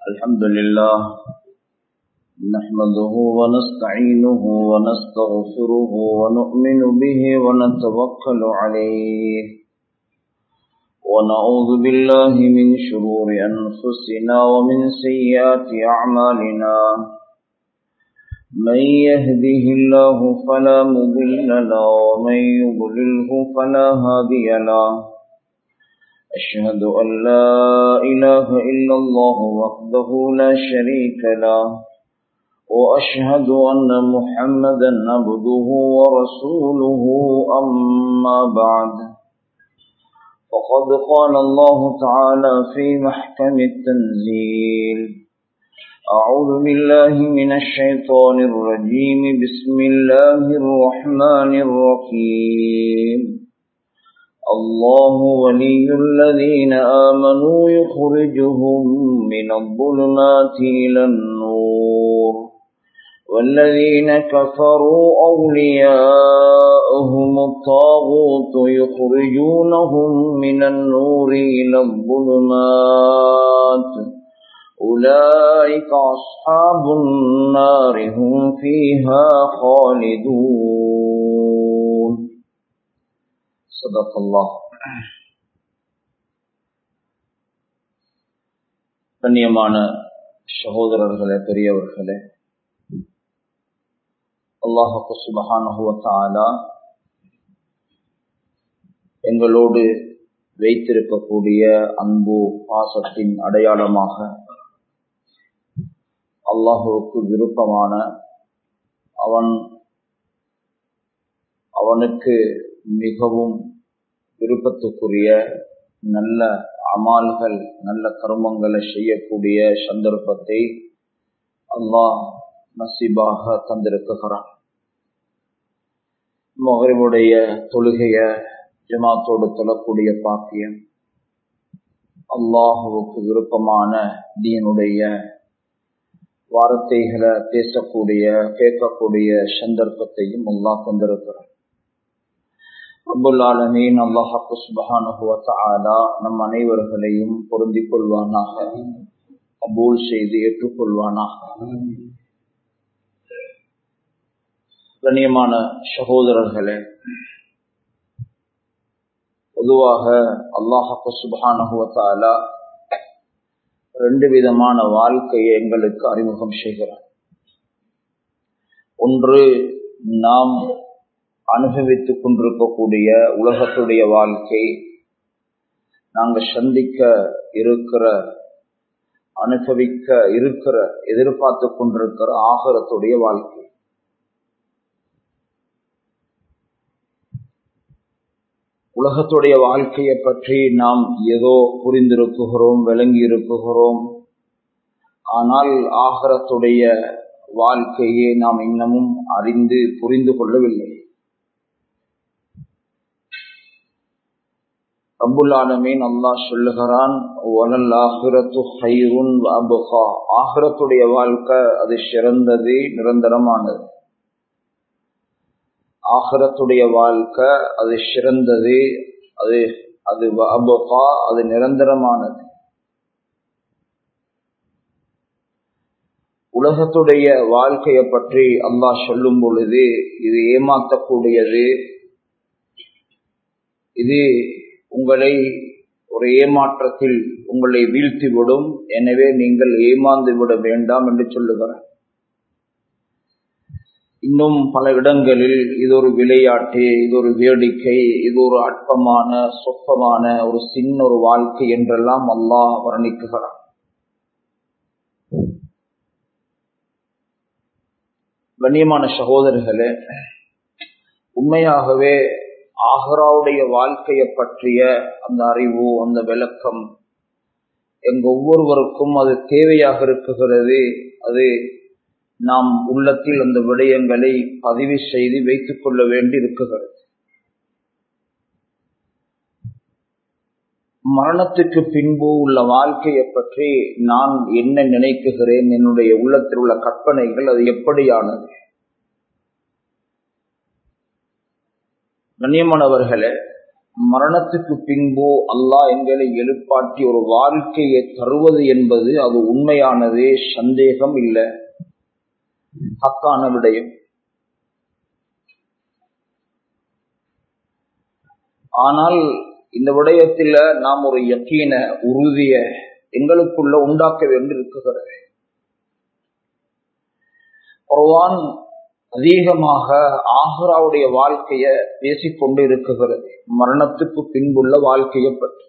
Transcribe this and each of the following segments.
الحمد لله نحمده ونستعينه ونستغفره ونؤمن به ونتوكل عليه ونعوذ بالله من شرور أنفسنا ومن سيئات أعمالنا من يهده الله فلا مضل له ومن يضلله فلا هادي له أشهد أن لا إله إلا الله وحده لا شريك له وأشهد أن محمدا عبده ورسوله أما بعد فقد قال الله تعالى في محكم التنزيل أعوذ بالله من الشيطان الرجيم بسم الله الرحمن الرحيم الله ولي الذين آمنوا يخرجهم من الظلمات إلى النور والذين كفروا أولياءهم الطاغوت يخرجونهم من النور إلى الظلمات أولئك أصحاب النار هم فيها خالدون صدق الله கண்ணியமான சகோதரர்களே பெரியவர்களே அல்லாஹு சுபஹானுவத்தாலா எங்களோடு வைத்திருக்கக்கூடிய அன்பு பாசத்தின் அடையாளமாக அல்லாஹுவுக்கு விருப்பமான அவன் அவனுக்கு மிகவும் விருப்பத்துக்குரிய நல்ல அமால்கள் நல்ல கர்மங்களை செய்யக்கூடிய சந்தர்ப்பத்தை அல்லாஹ் நசீபாக தந்திருக்குகிறான் மகரிவுடைய தொழுகைய ஜமாத்தோடு தொழக்கூடிய பாக்கியம் அல்லாஹுவுக்கு விருப்பமான தீனுடைய வார்த்தைகளை பேசக்கூடிய கேட்கக்கூடிய சந்தர்ப்பத்தையும் அல்லாஹ் கொண்டிருக்கிறார் அபுல்லாலமீன் அல்லாஹாக்கு சுபஹானுவத்தாலா நம் அனைவர்களையும் பொருந்திக் கொள்வானாக கபூல் செய்து ஏற்றுக்கொள்வானாக கண்ணியமான சகோதரர்களே பொதுவாக அல்லாஹாக்கு சுபஹானுவத்தாலா ரெண்டு விதமான வாழ்க்கையை எங்களுக்கு அறிமுகம் செய்கிறார் ஒன்று நாம் அனுபவித்துக் கொண்டிருக்கக்கூடிய உலகத்துடைய வாழ்க்கை நாங்கள் சந்திக்க இருக்கிற அனுபவிக்க இருக்கிற எதிர்பார்த்து கொண்டிருக்கிற ஆகரத்துடைய வாழ்க்கை உலகத்துடைய வாழ்க்கையை பற்றி நாம் ஏதோ புரிந்திருக்குகிறோம் விளங்கி இருக்குகிறோம் ஆனால் ஆகரத்துடைய வாழ்க்கையை நாம் இன்னமும் அறிந்து புரிந்து கொள்ளவில்லை ரபுல்லாலமீன் அல்லாஹ் சொல்லுகிறான் ஆஹிரத்துடைய வாழ்க்கை அது சிறந்தது நிரந்தரமானது ஆஹிரத்துடைய வாழ்க்கை அது சிறந்தது அது அது அபகா அது நிரந்தரமானது உலகத்துடைய வாழ்க்கையை பற்றி அல்லாஹ் சொல்லும் பொழுது இது ஏமாற்றக்கூடியது இது உங்களை ஒரு ஏமாற்றத்தில் உங்களை வீழ்த்திவிடும் எனவே நீங்கள் ஏமாந்து விட வேண்டாம் என்று சொல்லுகிறார் இன்னும் பல இடங்களில் இது ஒரு விளையாட்டு இது ஒரு வேடிக்கை இது ஒரு அற்பமான சொப்பமான ஒரு சின்ன ஒரு வாழ்க்கை என்றெல்லாம் அல்லாஹ் வர்ணிக்குகிறார் கண்ணியமான சகோதரர்களே உண்மையாகவே ஆஹராவுடைய வாழ்க்கையை பற்றிய அந்த அறிவு அந்த விளக்கம் எங்க ஒவ்வொருவருக்கும் அது தேவையாக இருக்குகிறது அது நாம் உள்ளத்தில் அந்த விடயங்களை பதிவு செய்து வைத்துக் கொள்ள வேண்டி இருக்குகிறது மரணத்துக்கு பின்பு உள்ள வாழ்க்கையை பற்றி நான் என்ன நினைக்குகிறேன் என்னுடைய உள்ளத்தில் உள்ள கற்பனைகள் அது எப்படியானது கண்ணியமானவர்களே மரணத்துக்கு பின்பு அல்லாஹ் எங்களை எழுப்பாட்டி ஒரு வாழ்க்கையை தருவது என்பது அது உண்மையானதே சந்தேகம் இல்லை ஹக்கான விடயம் ஆனால் இந்த விடயத்தில் நாம் ஒரு யக்கீன உறுதிய எங்களுக்குள்ள உண்டாக்க வேண்டியிருக்கிறது குர்ஆன் அதிகமாக ஆஹ்ராவுடைய வாழ்க்கைய பேசிக்கொண்டு இருக்குகிறது மரணத்துக்கு பின்புள்ள வாழ்க்கையை பற்றி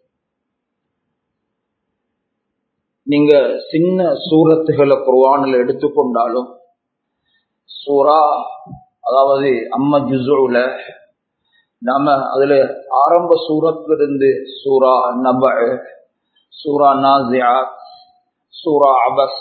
நீங்க சின்ன சூரத்துகளை குர்ஆனில் எடுத்துக்கொண்டாலும் சூரா அதாவது அம்ம ஜுசுல நாம அதுல ஆரம்ப சூரத்திலிருந்து சூரா நப சூரா நாசியா சூரா அபச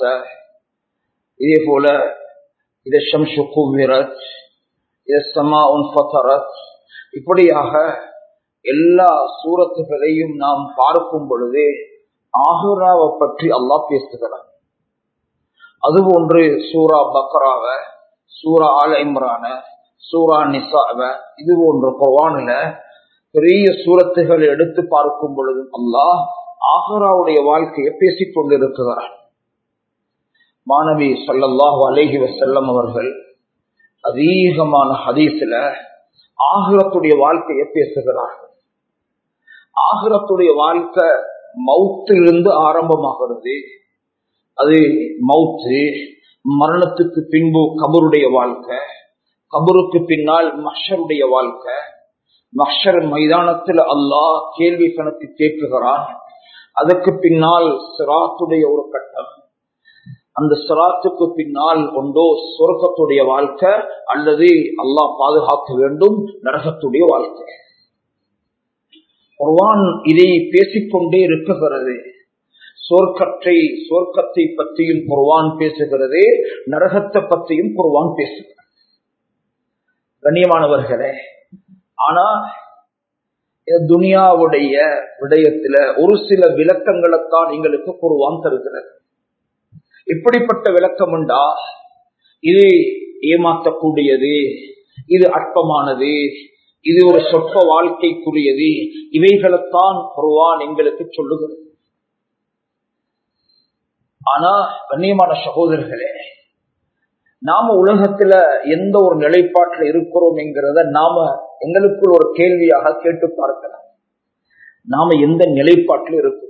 இதே போல இத ஷம்ஷு குவிரத் இத சமா உன் ஃபத்தரத் இப்படியாக எல்லா சூரத்துகளையும் நாம் பார்க்கும் பொழுது ஆஹுராவை பற்றி அல்லாஹ் பேசுகிறார் அதுபோன்று சூரா பக்ராவ சூரா ஆல இம்ரான சூரா நிசாவ இது போன்ற குர்ஆனில பெரிய சூரத்துகளை எடுத்து பார்க்கும் பொழுதும் அல்லாஹ் ஆஹராவுடைய வாழ்க்கையை பேசிக் கொண்டிருக்கிறார் மாணவி சல்லல்லாஹு அலைஹி வசல்லம் அவர்கள் அதிகமான ஹதீஸ்ல ஆகிரத்துடைய வாழ்க்கையை பேசுகிறார்கள் ஆகிரத்துடைய வாழ்க்கை மவுத்திலிருந்து ஆரம்பமாகிறது அது மவுத்து மரணத்துக்கு பின்பு கபருடைய வாழ்க்கை கபருக்கு பின்னால் மஷருடைய வாழ்க்கை மஷர் மைதானத்தில் அல்லாஹ் கேள்வி கணக்கு கேட்குகிறான் அதுக்கு பின்னால் சிராத்துடைய ஒரு கட்டம் அந்த சிராத்துக்கு பின்னால் ஒன்றோ சொர்க்கத்துடைய வாழ்க்கை அல்லது அல்லாஹ் பாதுகாக்க வேண்டும் நரகத்துடைய வாழ்க்கை குர்வான் இதை பேசிக்கொண்டே இருக்குகிறது சொர்க்கத்தை சொர்க்கத்தை பற்றியும் குர்வான் பேசுகிறது நரகத்தை பற்றியும் குர்வான் பேசுகிறது கண்ணியமானவர்களே ஆனா துனியாவுடைய விடயத்துல ஒரு சில விளக்கங்களைத்தான் எங்களுக்கு குருவான் தருகிறது இப்படிப்பட்ட விளக்கம் உண்டா இது ஏமாற்றக்கூடியது இது அற்பமானது இது ஒரு சொற்ப வாழ்க்கைக்குரியது இவைகளைத்தான் குருவான் எங்களுக்கு சொல்லுகிறது ஆனா கண்ணியமான சகோதரர்களே நாம உலகத்துல எந்த ஒரு நிலைப்பாட்டில் இருக்கிறோம் என்கிறத நாம எங்களுக்குள் ஒரு கேள்வியாக கேட்டு பார்க்கலாம் நாம எந்த நிலைப்பாட்டில் இருக்கிறோம்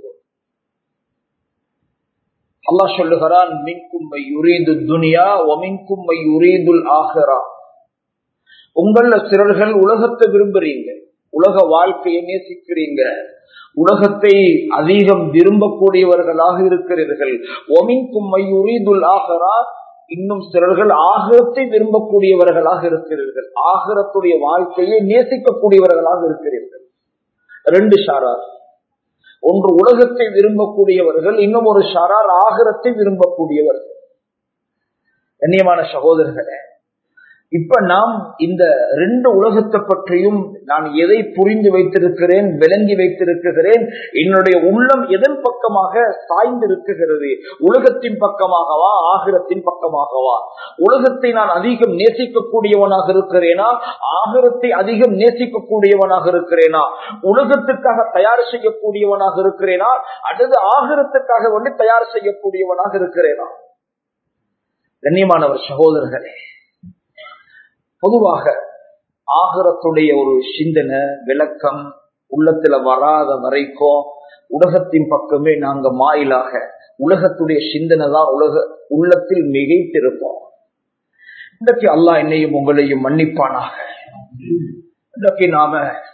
அல்லா சொல்லுகிறான் மின்கும்மை யுரீது துனியா ஒமின்கும்மை யுரீதுல் ஆகரா உங்கள சிலர்கள் உலகத்தை விரும்புறீங்க உலக வாழ்க்கையை நேசிக்கிறீங்க உலகத்தை அதிகம் விரும்பக்கூடியவர்களாக இருக்கிறீர்கள் ஒமின்கும் மையுரீதுல் ஆகரா இன்னும் சிலர்கள் ஆகரத்தை விரும்பக்கூடியவர்களாக இருக்கிறீர்கள் ஆகரத்துடைய வாழ்க்கையை நேசிக்கக்கூடியவர்களாக இருக்கிறீர்கள் ரெண்டு ஷாரார் ஒன்று உலகத்தை விரும்பக்கூடியவர்கள் இன்னும் ஒரு ஷாரார் ஆகரத்தை விரும்பக்கூடியவர்கள் கண்ணியமான சகோதரர்களே இப்ப நாம் இந்த ரெண்டு உலகத்தை பற்றியும் நான் எதை புரிந்து வைத்திருக்கிறேன் விளங்கி வைத்திருக்கிறேன் என்னுடைய உள்ளம் எதன் பக்கமாக சாய்ந்திருக்குகிறது உலகத்தின் பக்கமாகவா ஆகிரத்தின் பக்கமாகவா உலகத்தை நான் அதிகம் நேசிக்கக்கூடியவனாக இருக்கிறேனா ஆகிரத்தை அதிகம் நேசிக்கக்கூடியவனாக இருக்கிறேனா உலகத்துக்காக தயார் செய்யக்கூடியவனாக இருக்கிறேனா அல்லது ஆகிரத்துக்காக வந்து தயார் செய்யக்கூடியவனாக இருக்கிறேனா கண்ணியமானவர் சகோதரர்களே பொதுவாக ஆகரத்துடைய ஒரு சிந்தனை விளக்கம் உள்ளத்துல வராத வரைக்கும் உலகத்தின் பக்கமே நாங்க மாயிலாக உலகத்துடைய சிந்தனை தான் உலக உள்ளத்தில் மிகைத்திருப்போம் இன்றைக்கு அல்லாஹ் என்னையும் உங்களையும் மன்னிப்பானாக இன்றைக்கு நாம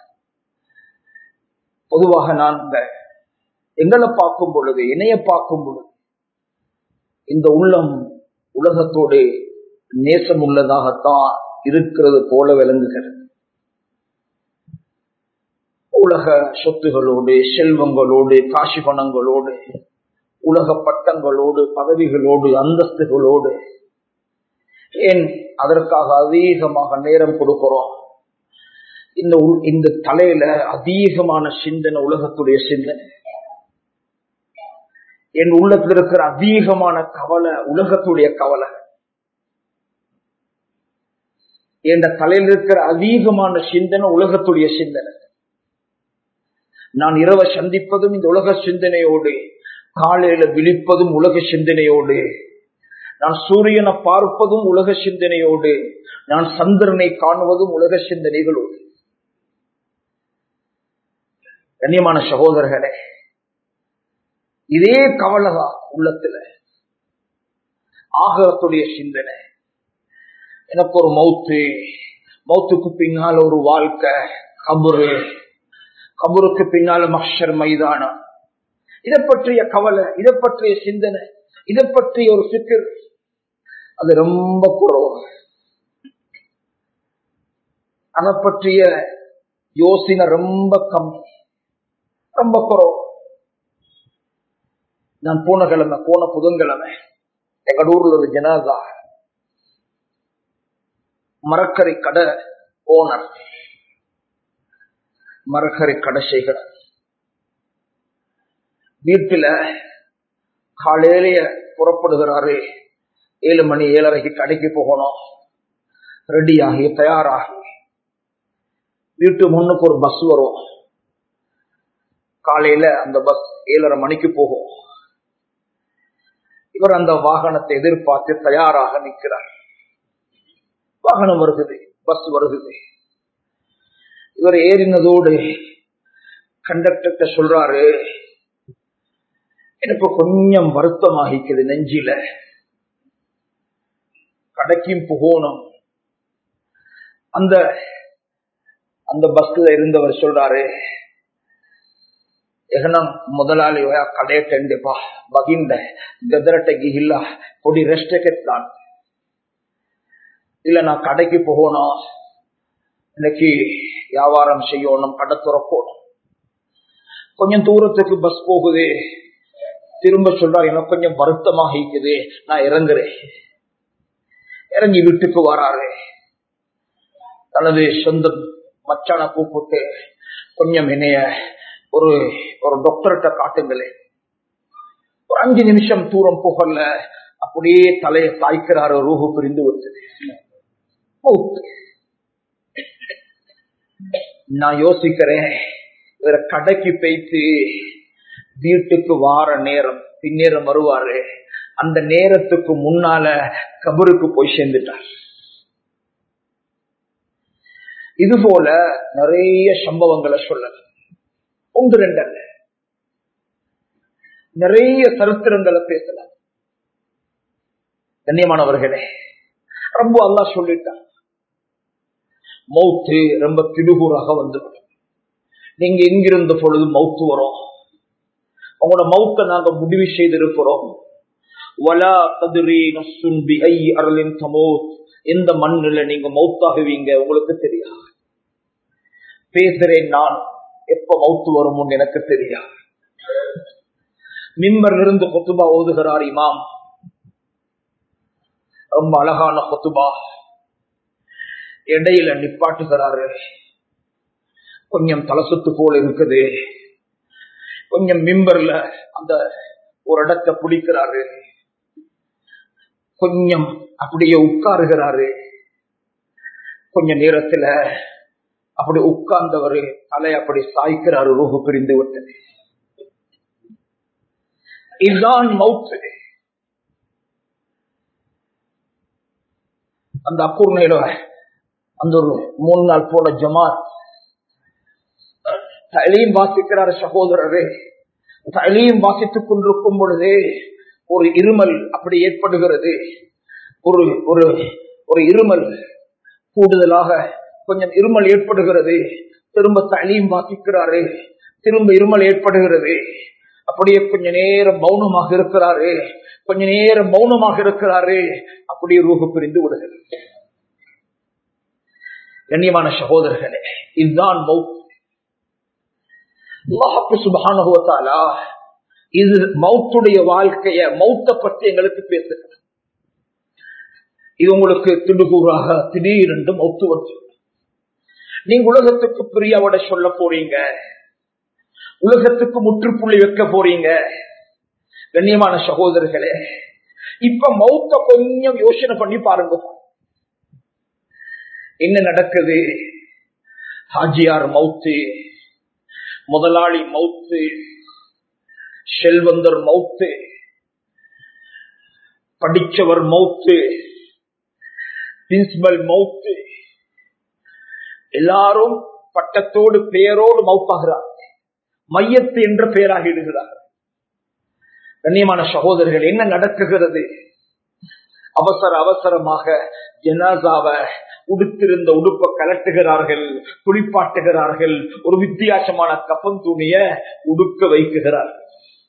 பொதுவாக நான் எங்களை பார்க்கும் பொழுது இணைய பார்க்கும் பொழுது இந்த உள்ளம் உலகத்தோடு நேசம் உள்ளதாகத்தான் இருக்கிறது போல விளங்குகிறது உலக சொத்துகளோடு செல்வங்களோடு காசி பணங்களோடு உலக பட்டங்களோடு பதவிகளோடு அந்தஸ்துகளோடு ஏன் அதற்காக அதிகமாக நேரம் கொடுக்கிறோம் இந்த இந்த தலையில அதிகமான சிந்தனை உலகத்துடைய சிந்தனை என் உள்ளத்தில் இருக்கிற அதிகமான கவலை உலகத்துடைய கவலை என்ற தலையில் இருக்கிற அதிகமான சிந்தனை உலகத்துடைய சிந்தனை நான் இரவ சந்திப்பதும் இந்த உலக சிந்தனையோடு காலையில விழிப்பதும் உலக சிந்தனையோடு நான் சூரியனை பார்ப்பதும் உலக சிந்தனையோடு நான் சந்திரனை காணுவதும் உலக சிந்தனைகளோடு கண்ணியமான சகோதரர்களே இதே கவலைதான் உள்ளத்துல ஆகத்துடைய சிந்தனை எனக்கு ஒரு மவுத்து மௌத்துக்கு பின்னால் ஒரு வாழ்க்கை கபுரு கபருக்கு பின்னால மக்ஷர் மைதானம் இதை பற்றிய கவலை இதை பற்றிய சிந்தனை இதை பற்றிய ஒரு சிக்கல் அது ரொம்ப குறவு அதை பற்றிய யோசனை ரொம்ப கம்மி ரொம்ப குறவு நான் போன கிழமை போன புதன்கிழமை எங்கடூர்ல ஒரு ஜனாதா மரக்கரை கடை ஓனர் மரக்கரை கடை செய்கிறார் வீட்டுல காலையிலேய புறப்படுகிறாரு ஏழு மணி ஏழரைக்கு கடைக்கு போகணும் ரெடியாகி தயாராகி வீட்டு முன்னுக்கு ஒரு பஸ் வரும் காலையில அந்த பஸ் ஏழரை மணிக்கு போகும் இவர் அந்த வாகனத்தை எதிர்பார்த்து தயாராக நிற்கிறார் வாகனம் வருகுது பஸ் வருகுது இவர் ஏறினதோடு கண்டக்டர்கிட்ட சொல்றாரு எனக்கு கொஞ்சம் வருத்தமாகிக்குது நெஞ்சில கடைக்கும் போகணும் அந்த அந்த பஸ்ல இருந்தவர் சொல்றாரு එහනම් මුදලාලි ඔයා කඩේට එන්න එපා. බගින්න ගෙදරට ගිහිල්ලා පොඩි රෙස්ට් එකක් දාන්න. இல்ல நான் கடைக்கு போகணும் இன்னைக்கு வியாபாரம் செய்யணும் கடை துறக்கணும் கொஞ்சம் தூரத்துக்கு பஸ் போகுது திரும்ப சொல்றாரு எனக்கு கொஞ்சம் வருத்தமாக இருக்குது நான் இறங்குறேன் இறங்கி வீட்டுக்கு வராரு தனது சொந்த மச்சான கூப்பிட்டு கொஞ்சம் என்னைய ஒரு ஒரு டாக்டர்கிட்ட காட்டுங்களேன் ஒரு அஞ்சு நிமிஷம் தூரம் போகல அப்படியே தலையை சாய்க்கிறாரு ரூஹு பிரிந்து விட்டது நான் யோசிக்கிறேன் இவர கடைக்கு போய்த்து வீட்டுக்கு வார நேரம் பின்னேறம் வருவாரு அந்த நேரத்துக்கு முன்னால கபருக்கு போய் சேர்ந்துட்டார் இது போல நிறைய சம்பவங்களை சொல்லலாம் ஒன்று ரெண்டு அல்ல நிறைய சரித்திரங்களை பேசலாம் கண்ணியமானவர்களே ரொம்ப அல்லா சொல்லிட்டான் மௌத்து ரொம்ப கிடுகூறாக வந்துவிடும் நீங்க எங்கிருந்த பொழுது மௌத்து வரும் உங்களோட மௌத்தை நாங்க முடிவு செய்திருக்கிறோம் வலா கதிரி நசுன்பி ஐ அருளின் தமோத் எந்த மண்ணில் நீங்க மௌத்தாகுவீங்க உங்களுக்கு தெரியாது பேசுறேன் நான் எப்ப மௌத்து வரும் எனக்கு தெரியாது மிம்பர் இருந்து கொத்துபா ஓதுகிறார் இமாம் ரொம்ப அழகான கொத்துபா இடையில நிப்பாட்டுகிறாரு கொஞ்சம் தலசுத்து போல இருக்குது கொஞ்சம் மிம்பர்ல அந்த ஒரு இடத்தை பிடிக்கிறாரு கொஞ்சம் அப்படியே உட்காருகிறாரு கொஞ்ச நேரத்துல அப்படி உட்கார்ந்தவர் தலை அப்படி சாய்க்கிறாரு ரூபு பிரிந்து விட்டது இதுதான் மவுத்து அந்த அக்கூர்ணையில அந்த ஒரு மூணு நாள் போன ஜமாத் தலையும் வாசிக்கிறார் சகோதரரே தலையும் வாசித்துக் கொண்டிருக்கும் பொழுதே ஒரு இருமல் அப்படி ஏற்படுகிறது ஒரு ஒரு ஒரு இருமல் கூடுதலாக கொஞ்சம் இருமல் ஏற்படுகிறது திரும்ப தலையும் வாசிக்கிறாரு திரும்ப இருமல் ஏற்படுகிறது அப்படியே கொஞ்ச நேரம் மௌனமாக இருக்கிறாரு கொஞ்ச நேரம் மௌனமாக இருக்கிறாரு அப்படியே ரூபு பிரிந்து விடுகிறது கண்ணியமான சகோதரர்களே இதுதான் மௌத் சுபானுபவத்தாலா இது மௌத்துடைய வாழ்க்கைய மௌத்த பற்றி எங்களுக்கு பேசுகிறது இது உங்களுக்கு திடுகூறாக திடீரென்று மௌத்து வந்து நீங்க உலகத்துக்கு பிரியாவோட சொல்ல போறீங்க உலகத்துக்கு முற்றுப்புள்ளி வைக்க போறீங்க கண்ணியமான சகோதரர்களே இப்ப மௌத்த கொஞ்சம் யோசனை பண்ணி பாருங்க என்ன நடக்குது ஹாஜியார் மவுத்து முதலாளி மௌத்து செல்வந்தர் மௌத்து படிச்சவர் மௌத்து பிரின்சிபல் மௌத்து எல்லாரும் பட்டத்தோடு பெயரோடு மௌத்தாகிறார் மையத்து என்ற பெயராக இடுகிறார் கண்ணியமான சகோதரர்கள் என்ன நடக்குகிறது அவசர அவசரமாக ஜனாசாவை உடுத்திருந்த உடுப்பை கலட்டுகிறார்கள் குளிப்பாட்டுகிறார்கள் ஒரு வித்தியாசமான கப்பம் துணிய உடுக்க வைக்குகிறார்கள்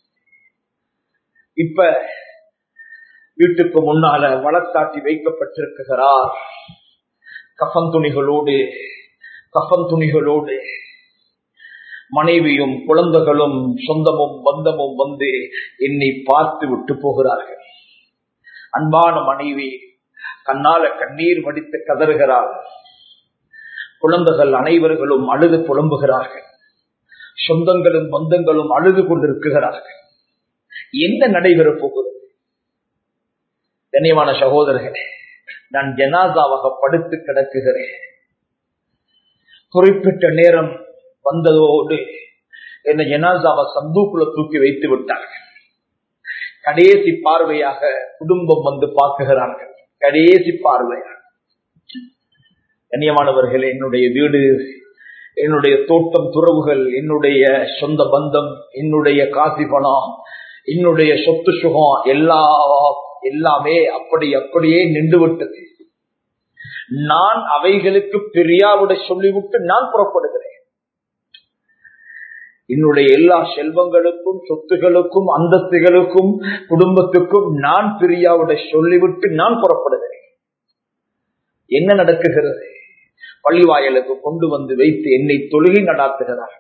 இப்ப வீட்டுக்கு முன்னால வளர்த்தாட்டி வைக்கப்பட்டிருக்கிறார் கஃன் துணிகளோடு கஃன் துணிகளோடு மனைவியும் குழந்தைகளும் சொந்தமும் பந்தமும் வந்து என்னை பார்த்து விட்டு போகிறார்கள் அன்பான மனைவி கண்ணால கண்ணீர் வடித்து கதறுகிறார் குழந்தைகள் அனைவர்களும் அழுது புலம்புகிறார்கள் சொந்தங்களும் பந்தங்களும் அழுது கொண்டிருக்கிறார்கள் என்ன நடைபெறப் போகிறது கண்ணியமான சகோதரர்களே நான் ஜனாசாவாக படுத்து கிடக்குகிறேன் குறிப்பிட்ட நேரம் வந்ததோடு என்ன ஜனாசாவை சந்தூக்குள்ள தூக்கி வைத்து விட்டார்கள் கடைசி பார்வையாக குடும்பம் வந்து பார்க்குகிறார்கள் கடைசி பார்வையாக கண்ணியமானவர்கள் என்னுடைய வீடு என்னுடைய தோட்டம் துறவுகள் என்னுடைய சொந்த பந்தம் என்னுடைய காசி பணம் என்னுடைய சொத்து சுகம் எல்லா எல்லாமே அப்படி அப்படியே நின்று விட்டது நான் அவைகளுக்கு பெரியாவுடைய சொல்லிவிட்டு நான் புறப்படுகிறேன் என்னுடைய எல்லா செல்வங்களுக்கும் சொத்துகளுக்கும் அந்தஸ்துகளுக்கும் குடும்பத்துக்கும் நான் பிரியாவுடைய சொல்லிவிட்டு நான் புறப்படுகிறேன் என்ன நடக்குகிறது பள்ளிவாயலுக்கு கொண்டு வந்து வைத்து என்னை தொழுகை நடாத்துகிறார்கள்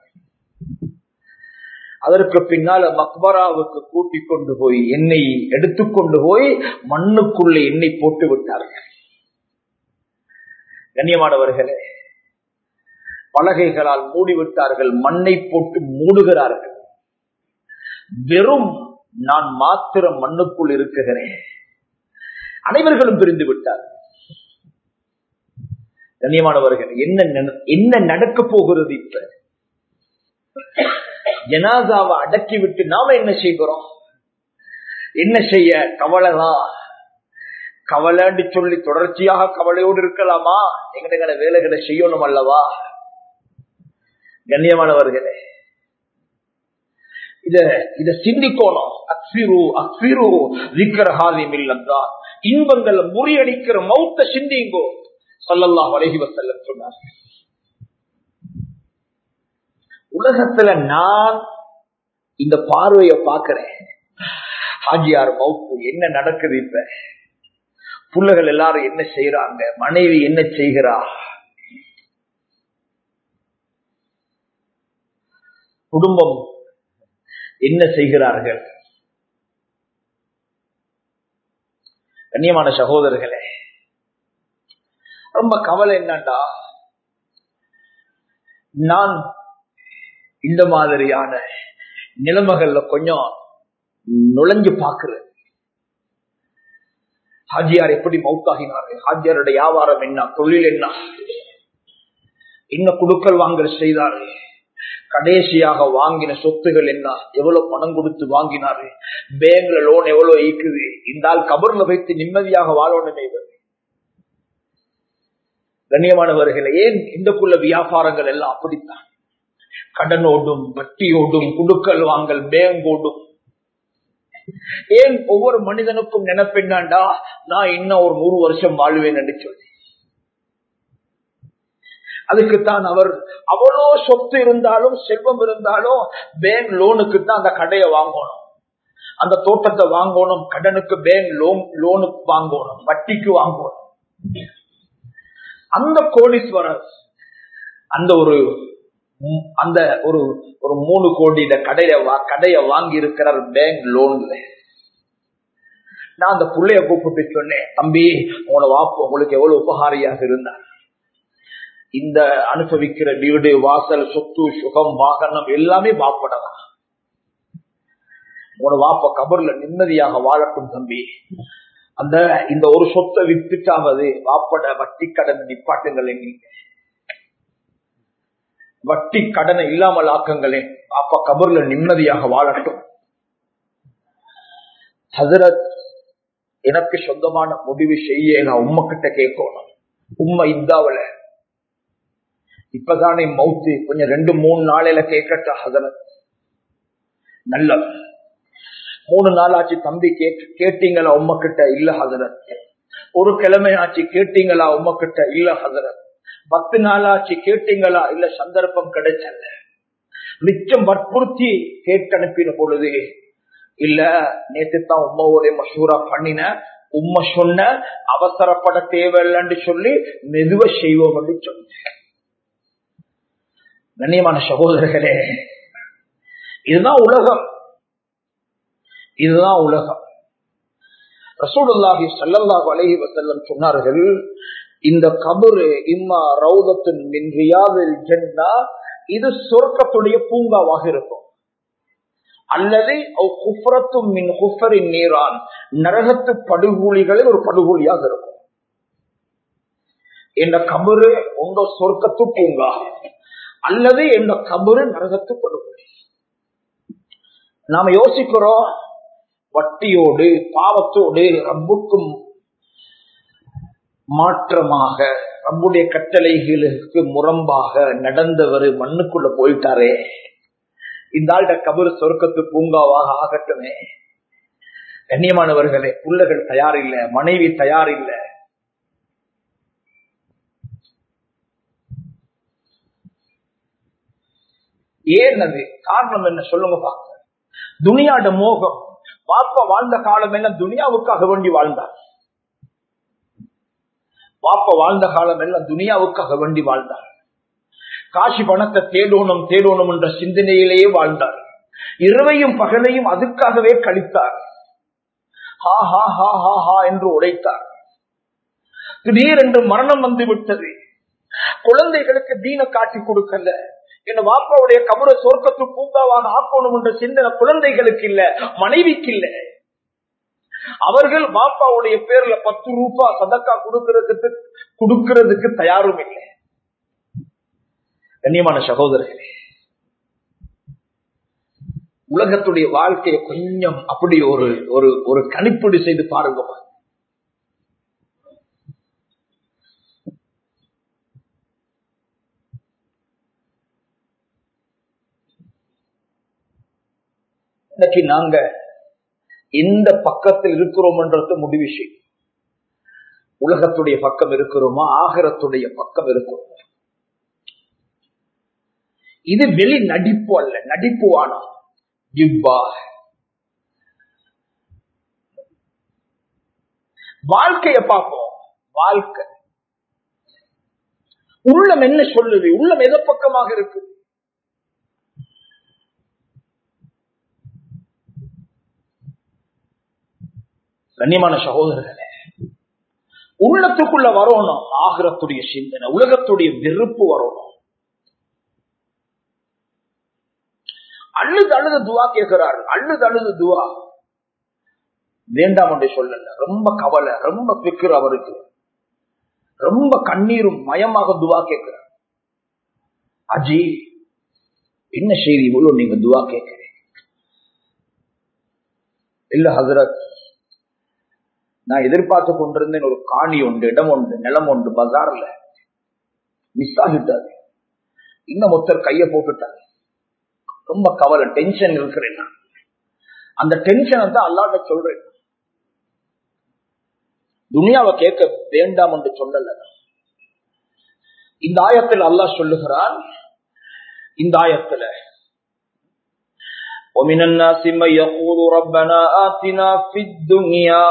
அதற்கு பின்னால மக்பராவுக்கு கூட்டிக் கொண்டு போய் என்னை எடுத்துக்கொண்டு போய் மண்ணுக்குள்ளே என்னை போட்டு விட்டார்கள் கண்ணியமானவர்களே பலகைகளால் மூடிவிட்டார்கள் மண்ணை போட்டு மூடுகிறார்கள் வெறும் நான் மாத்திரம் மண்ணுக்குள் இருக்குகிறேன் அனைவர்களும் பிரிந்து விட்டார் கண்ணியமானவர்கள் என்ன என்ன நடக்க போகிறது இப்ப ஜனாதாவை அடக்கி விட்டு நாம என்ன செய்கிறோம் என்ன செய்ய கவலைதான் கவலைன்னு சொல்லி தொடர்ச்சியாக கவலையோடு இருக்கலாமா எங்கட வேலைகளை செய்யணும் அல்லவா கண்ணியமானவர்களே இத இத சிந்திக்கணும் அக்சிரு அக்சிரு விக்கிரஹாதி மில்லந்தா இன்பங்களை முறியடிக்கிற மௌத்த சிந்திங்கோ சொல்லல்லா வலகி வசல்ல சொன்னார் உலகத்துல நான் இந்த பார்வைய பாக்குறேன் ஹாஜியார் மவுத்து என்ன நடக்குது இப்ப புள்ளைகள் எல்லாரும் என்ன செய்யறாங்க மனைவி என்ன செய்கிறா குடும்பம் என்ன செய்கிறார்கள் கண்ணியமான சகோதரர்களே ரொம்ப கவலை என்னண்டா நான் இந்த மாதிரியான நிலைமைகள்ல கொஞ்சம் நுழைஞ்சு பாக்குறேன் ஹாஜியார் எப்படி மவுத்தாகினாரு ஹாஜியாருடைய வியாபாரம் என்ன தொழில் என்ன என்ன குடுக்கல் வாங்கல் செய்தாரு கடைசியாக வாங்கின சொத்துகள் என்ன எவ்வளவு பணம் கொடுத்து வாங்கினாரு பேங்க்ல லோன் எவ்வளவு ஈக்குது இந்த ஆள் கபர்ல வைத்து நிம்மதியாக வாழணுமே கண்ணியமானவர்கள் ஏன் இந்தக்குள்ள வியாபாரங்கள் எல்லாம் அப்படித்தான் கடனோடும் வட்டியோடும் குடுக்கல் வாங்கல் பேங்கோடும் ஏன் ஒவ்வொரு மனிதனுக்கும் நினைப்பெண்ணாண்டா நான் இன்னும் ஒரு நூறு வருஷம் வாழ்வேன் என்று சொல்லி அதுக்குத்தான் அவர் அவ்வளோ சொத்து இருந்தாலும் செல்வம் இருந்தாலும் பேங்க் லோனுக்கு தான் அந்த கடையை வாங்கணும் அந்த தோட்டத்தை வாங்கணும் கடனுக்கு பேங்க் லோன் லோனுக்கு வாங்கணும் வட்டிக்கு வாங்கணும் அந்த கோடீஸ்வரர் அந்த ஒரு அந்த ஒரு ஒரு மூணு கோடியில கடையை கடையை வாங்கி இருக்கிறார் பேங்க் லோன்ல நான் அந்த பிள்ளைய கூப்பிட்டு சொன்னேன் தம்பி உங்களோட வாப்பு உங்களுக்கு எவ்வளவு உபகாரியாக இருந்தார் இந்த அனுபவிக்கிற வீடு வாசல் சொத்து சுகம் வாகனம் எல்லாமே வாப்படலாம் உங்களோட வாப்ப கபர்ல நிம்மதியாக வாழட்டும் தம்பி அந்த இந்த ஒரு சொத்தை வித்துட்டாவது வாப்பட வட்டி கடன் நிப்பாட்டுங்கள் நீங்க வட்டி கடனை இல்லாமல் ஆக்குங்களே அப்ப கபர்ல நிம்மதியாக வாழட்டும் ஹசரத் எனக்கு சொந்தமான முடிவு செய்ய நான் உண்மை கிட்ட கேட்கணும் உண்மை இந்தாவல இப்பதானே மவுத்து கொஞ்சம் ரெண்டு மூணு நாளையில கேட்கட்ட ஹசரத் நல்ல மூணு நாளாச்சு தம்பி கேட்டீங்களா உம்ம கிட்ட இல்ல ஹசரத் ஒரு கிழமை ஆச்சு கேட்டீங்களா உம்ம கிட்ட இல்ல ஹசரத் பத்து நாளாச்சு கேட்டீங்களா இல்ல சந்தர்ப்பம் கிடைச்சல மிச்சம் வற்புறுத்தி கேட்டு அனுப்பின பொழுது இல்ல நேற்று தான் உம்மாவோட மசூரா பண்ணின உண்மை சொன்ன அவசரப்பட தேவையில்லைன்னு சொல்லி மெதுவ செய்வோம் என்று சொன்னேன் கண்ணியமான சகோதரர்களே இதுதான் உலகம் இதுதான் உலகம் ரசூலுல்லாஹி சல்லல்லாஹு அலைஹி வஸல்லம் சொன்னார்கள் இந்த கபரு இம்மா ரௌதத்தின் மின் ரியாதில் ஜன்னா இது சொர்க்கத்துடைய பூங்காவாக இருக்கும் அல்லது குஃபரத்தும் மின் குஃபரின் நீரான் நரகத்து படுகூலிகளில் ஒரு படுகூலியாக இருக்கும் இந்த கபரு உங்க சொர்க்கத்து பூங்கா அல்லது இந்த கபரு நரகத்து படுகொலை நாம யோசிக்கிறோம் வட்டியோடு பாவத்தோடு ரப்புக்கும் மாற்றமாக ரப்புடைய கட்டளைகளுக்கு முரம்பாக நடந்தவர் மண்ணுக்குள்ள போயிட்டாரே இந்த ஆள்ட கபரு சொர்க்கத்து பூங்காவாக ஆகட்டுமே கண்ணியமானவர்களே புள்ளகள் தயார் இல்ல மனைவி தயார் இல்ல ஏன் அது காரணம் என்ன சொல்லுங்க பாக்க துனியாட மோகம் பாப்பா வாழ்ந்த காலம் எல்லாம் துனியாவுக்காக வேண்டி வாழ்ந்தார் பாப்பா வாழ்ந்த காலம் எல்லாம் துனியாவுக்காக வேண்டி வாழ்ந்தார் காசி பணத்தை தேடணும் தேடணும் என்ற சிந்தனையிலேயே வாழ்ந்தார் இரவையும் பகலையும் அதுக்காகவே கழித்தார் ஹா ஹா ஹா ஹா ஹா என்று உழைத்தார் திடீரென்று மரணம் வந்து விட்டது குழந்தைகளுக்கு தீன காட்டி கொடுக்கல என் வாப்பாவுடைய கபர சொர்க்கத்து பூங்காவாக ஆக்கணும் என்ற சிந்தனை குழந்தைகளுக்கு இல்ல மனைவிக்கு இல்ல அவர்கள் பாப்பாவுடைய பேர்ல பத்து ரூபாய் சதக்கா கொடுக்கறதுக்கு கொடுக்கறதுக்கு தயாரும் இல்லை கண்ணியமான சகோதரர்களே உலகத்துடைய வாழ்க்கையை கொஞ்சம் அப்படி ஒரு ஒரு ஒரு கணிப்பீடு செய்து பாருங்க இன்னைக்கு நாங்க எந்த பக்கத்தில் இருக்கிறோம்ன்றது முடிவு செய்யும் உலகத்துடைய பக்கம் இருக்கிறோமா ஆகரத்துடைய பக்கம் இருக்கிறோமா இது வெளி நடிப்பு அல்ல நடிப்பு ஆனா ஜிப்பா வாழ்க்கைய பார்ப்போம் வாழ்க்கை உள்ளம் என்ன சொல்லுது உள்ளம் எத பக்கமாக இருக்கு கண்ணியமான சகோதரர்களே உள்ளத்துக்குள்ள வரணும் ஆகிரத்துடைய சிந்தனை உலகத்துடைய வெறுப்பு வரணும் அழுது அழுது துவா கேட்கிறார்கள் அழுது அழுது துவா வேண்டாம் என்று சொல்லல ரொம்ப கவலை ரொம்ப பிக்கிற அவருக்கு ரொம்ப கண்ணீரும் மயமாக துவா கேட்கிறார் அஜி என்ன செய்தி இவ்வளவு நீங்க துவா கேட்கிறீங்க இல்ல ஹசரத் நான் எதிர்பார்த்து கொண்டிருந்தேன் ஒரு காணி உண்டு இடம் உண்டு நிலம் உண்டு பஜார்ல மிஸ் ஆகிட்டாரு இன்னும் ஒருத்தர் கைய போட்டுட்டாரு ரொம்ப கவலை டென்ஷன் இருக்கிறேன் நான் அந்த டென்ஷனை தான் அல்லாட்ட சொல்றேன் துனியாவை கேட்க வேண்டாம் என்று சொல்லல இந்த ஆயத்தில் அல்லாஹ் சொல்லுகிறான் இந்த ஆயத்துல ومن الناس من يقول ربنا آتنا في الدنيا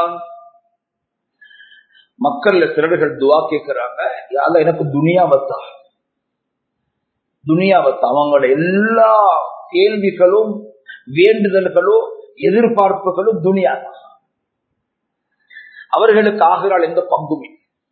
மக்கள்ல சிலர்கள் துவா கேட்கிறாங்க யாத எனக்கு துனியாவத்தா துனியாவத்தா அவங்களோட எல்லா கேள்விகளும் வேண்டுதல்களும் எதிர்பார்ப்புகளும் துனியா அவர்களுக்கு ஆகிறாள் எந்த பங்குமே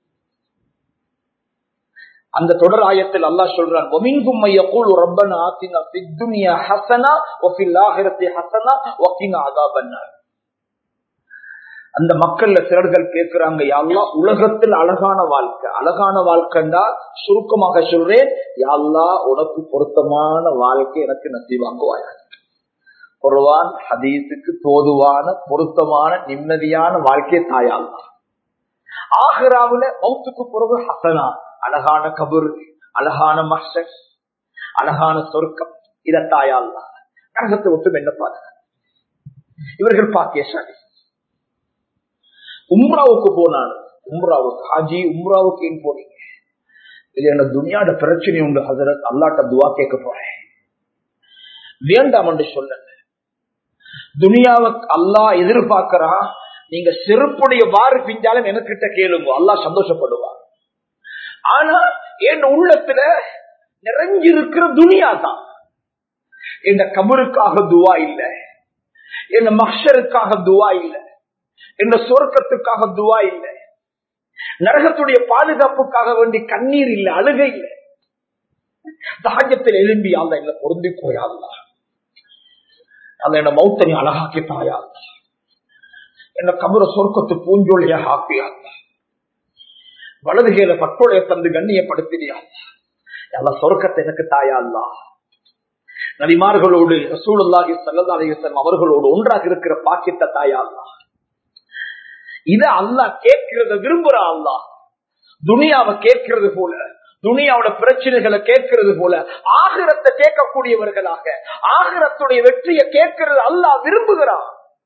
அந்த தொடர் ஆயத்தில் அல்லாஹ் சொல்றான் ஒமிங்கும் மையக்கூல் ரப்பனா ஆத்தினா சித்துனியா ஹசனா ஒஃபில் ஆகிரத்தி ஹசனா ஒக்கினா அதாபன்னார் அந்த மக்கள்ல சிலர்கள் கேட்கிறாங்க யாழ்லா உலகத்தில் அழகான வாழ்க்கை அழகான வாழ்க்கைண்டா சுருக்கமாக சொல்றேன் யாழ்லா உனக்கு பொருத்தமான வாழ்க்கை எனக்கு நசிவாக்குவாயா குர்வான் ஹதீஸுக்கு தோதுவான பொருத்தமான நிம்மதியான வாழ்க்கை தாயாள்தான் ஆஹிராவுல மௌத்துக்கு பிறகு ஹசனா அழகான கபுர் அழகான மஷர் அழகான சொர்க்கம் இத தாயாள்தான் நரகத்தை ஒட்டும் என்ன பாருங்க இவர்கள் பாக்கியசாலி உம்ராவுக்கு போனாரு உம்ராவுக்கு ஹாஜி உம்ராவுக்கு ஏன் போனீங்க இது என்ன துனியாட பிரச்சனை உண்டு ஹசரத் அல்லாட்ட துவா கேட்க போறேன் வேண்டாம் என்று சொல்லுங்க துனியாவை அல்லா எதிர்பார்க்கிறான் நீங்க செருப்புடைய வாறு பிஞ்சாலும் எனக்கிட்ட கேளுங்க அல்லா சந்தோஷப்படுவார் ஆனா என் உள்ளத்துல நிறைஞ்சிருக்கிற துனியா தான் என் கபருக்காக துவா இல்ல என் மஷருக்காக துவா இல்ல என் சொர்க்கத்துக்காக துவா இல்ல நரகத்துடைய பாதுகாப்புக்காக வேண்டி கண்ணீர் இல்ல அழுகை இல்ல தாஜத்தில் எழும்பி அல்ல இல்ல பொருந்தி போயாள்லா அந்த என்ன மௌத்தனி அழகாக்கி தாயா என்ன கபர சொர்க்கத்து பூஞ்சோழியாக ஆக்கியாங்க வலதுகையில பட்டோடைய தந்து கண்ணியப்படுத்தினியா எல்லாம் சொர்க்கத்தை எனக்கு தாயா அல்லா நபிமார்களோடு ரசூலுல்லாஹி ஸல்லல்லாஹு அலைஹி வஸல்லம் அவர்களோடு ஒன்றாக இருக்கிற பாக்கியத்தை தாயா அல்லா இத அல்லாஹ் கேட்கிறத விரும்புறா அல்லாஹ் துனியாவை கேட்கிறது போல துனியாவோட பிரச்சனைகளை கேட்கிறது போல ஆகிரத்தை கேட்கக்கூடியவர்களாக ஆகிரத்துடைய வெற்றியை கேட்கிறது அல்லாஹ் விரும்புகிறான்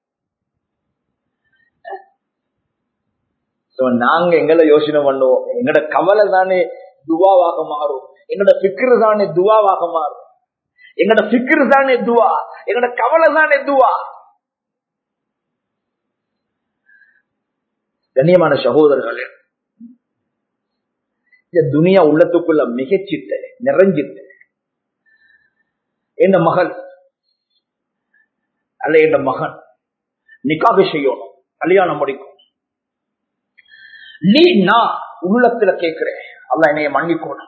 நாங்க எங்களை யோசனை பண்ணுவோம் எங்கட கவலை தானே துவாவாக மாறும் எங்கட பிக்ரு தானே துவாவாக மாறும் எங்கட பிக்ரு தானே துவா எங்கட கவலை தானே துவா கண்ணியமான சகோதரர்களே இந்த துனியா உள்ளத்துக்குள்ள மிகச்சிட்ட நிறைஞ்சிட்ட என்ன மகள் அல்ல என் மகன் நிக்காக செய்யணும் கல்யாணம் முடிக்கும் நீ நான் உள்ளத்துல கேட்கிறேன் அல்ல என்னைய மன்னிக்கணும்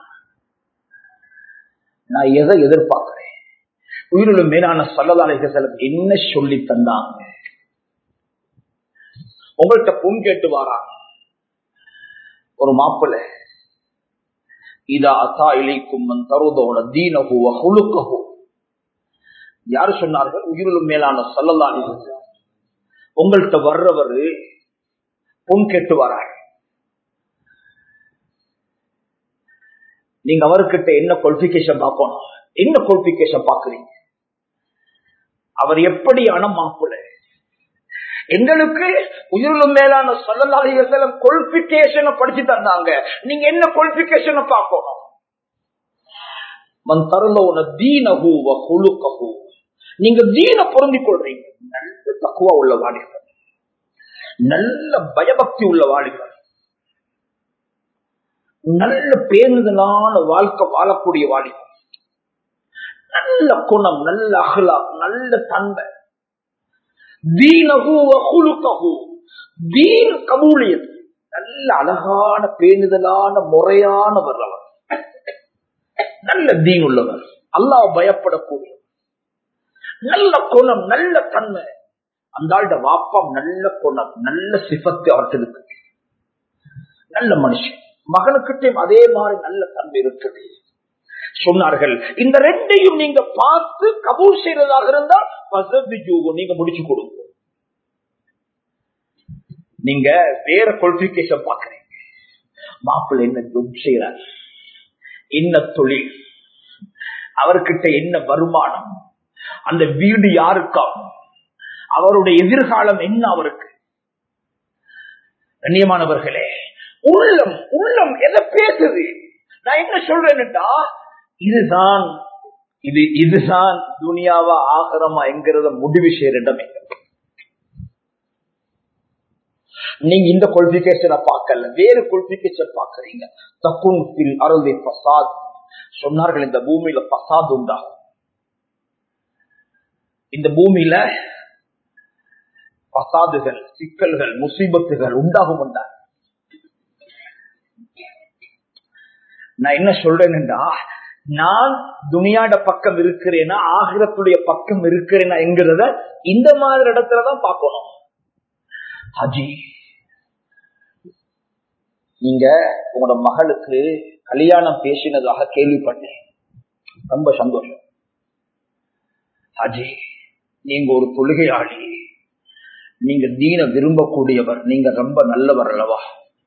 நான் எதை எதிர்பார்க்கிறேன் உயிரிலும் மேலான சொல்லதாலைக செல்லம் என்ன சொல்லி தந்தாங்க உங்கள்கிட்ட பொன் கேட்டு வாராங்க ஒரு மாப்பிள்ள இதா அத்தா இலைக்கும் தருதோட தீனகுவ ஹுலுக்கஹோ யாரு சொன்னார்கள் உயிரிலும் மேலான சொல்லலாம் உங்கள்கிட்ட வர்றவர் பொன் கேட்டு வராங்க நீங்க அவர்கிட்ட என்ன குவாலிபிகேஷன் பார்க்கணும் என்ன குவாலிபிகேஷன் பாக்குறீங்க அவர் எப்படியான மாப்பிள்ள எங்களுக்கு உயிரிலும் மேலான சொல்லலாளிகள் குவாலிபிகேஷனை படிச்சு தந்தாங்க நீங்க என்ன குவாலிபிகேஷனை பார்க்கணும் மன் தருளவுன தீனஹூ குழுக்கஹூ நீங்க தீன பொருந்திக் கொள்றீங்க நல்ல தக்குவா உள்ள வாலிபர் நல்ல பயபக்தி உள்ள வாலிபர் நல்ல பேருதலான வாழ்க்கை வாழக்கூடிய வாலிபர் நல்ல குணம் நல்ல அகலா நல்ல தன்மை கபூலியது நல்ல அழகான பேணுதலான முறையானவர் அவர் நல்ல தீன் உள்ளவர் அல்லாஹ் பயப்படக்கூடியவர் நல்ல குணம் நல்ல தன்மை அந்த ஆள்ட வாப்பம் நல்ல குணம் நல்ல சிபத்தை அவர்களுக்கு நல்ல மனுஷன் மகனுக்கிட்டையும் அதே மாதிரி நல்ல தன்மை இருக்குது சொன்னார்கள் இந்த ரெண்டையும் நீங்க பார்த்து கபூல் செய்யறதாக இருந்தால் நீங்க முடிச்சு கொடுங்க நீங்க வேற குவாலிபிகேஷன் பாக்குறீங்க மாப்பிள்ள என்ன ஜொப் செய்யறார் என்ன தொழில் அவர்கிட்ட என்ன வருமானம் அந்த வீடு யாருக்கா அவருடைய எதிர்காலம் என்ன அவருக்கு கண்ணியமானவர்களே உள்ளம் உள்ளம் எதை பேசுது நான் என்ன சொல்றேன்னுட்டா இதுதான் இது இதுதான் துனியாவா ஆகரமா என்கிறத முடிவு செய்யற இடம் எங்க நீங்க இந்த குவாலிபிகேஷனை பார்க்கல வேறு குவாலிபிகேஷன் பாக்குறீங்க தக்குன் அருளை பசாத் சொன்னார்கள் இந்த பூமியில பசாத் உண்டாகும் இந்த பூமியில பசாதுகள் சிக்கல்கள் முசீபத்துகள் உண்டாகும் என்றார் நான் என்ன சொல்றேன்டா நான் துனியாட பக்கம் இருக்கிறேனா ஆகிரத்துடைய பக்கம் இருக்கிறேனா என்கிறத இந்த மாதிரி இடத்துலதான் பார்க்கணும் ஹஜி நீங்க உங்களோட மகளுக்கு கல்யாணம் பேசினதாக கேள்விப்பட்டேன் ரொம்ப சந்தோஷம் ஹஜி நீங்க ஒரு தொழுகையாளி நீங்க தீன விரும்பக்கூடியவர் நீங்க ரொம்ப நல்லவர் அல்லவா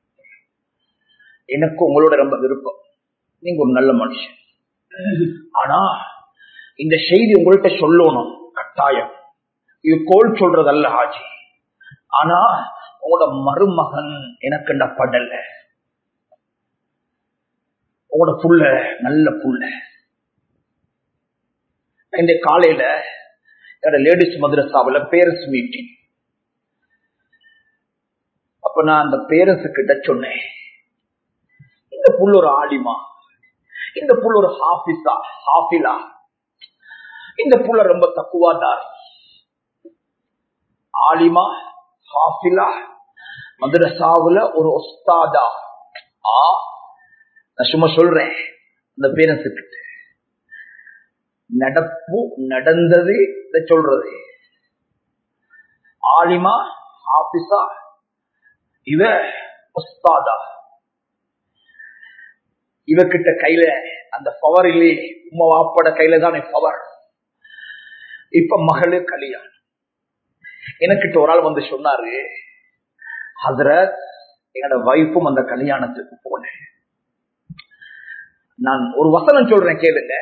எனக்கு உங்களோட ரொம்ப விருப்பம் நீங்க ஒரு நல்ல மனுஷன் ஆனா இந்த செய்தி உங்கள்கிட்ட சொல்லணும் கட்டாயம் இது கோல் சொல்றதல்ல ஹாஜி ஆனா உங்களோட மருமகன் எனக்கு இந்த படல உங்களோட புள்ள நல்ல புள்ள இந்த காலையில என்னோட லேடிஸ் மதுரசாவில் பேரண்ட்ஸ் மீட்டிங் அப்ப நான் அந்த பேரண்ட்ஸ் கிட்ட சொன்னேன் இந்த புள்ள ஒரு ஆலிமா இந்த புள்ள ஒரு ஹாஃபிஸா ஹாஃபிலா இந்த புள்ள ரொம்ப தக்குவாதார் ஆலிமா ஹாஃபிலா மதுரசாவுல ஒரு ஒஸ்தாதா ஆ நான் சும்மா சொல்றேன் அந்த பேரண்ட்ஸ் கிட்ட நடப்பு நடந்தது இதை சொல்றது ஆலிமா ஹாபிசா இவ உஸ்தாதா இவகிட்ட கையில அந்த பவர் இல்லையே உமா வாப்பட கையில தானே பவர் இப்ப மகளு கல்யாணம் எனக்கிட்ட ஒரு ஆள் வந்து சொன்னாரு ஹசரத் என்னோட வைஃபும் அந்த கல்யாணத்துக்கு போனேன் நான் ஒரு வசனம் சொல்றேன் கேளுங்க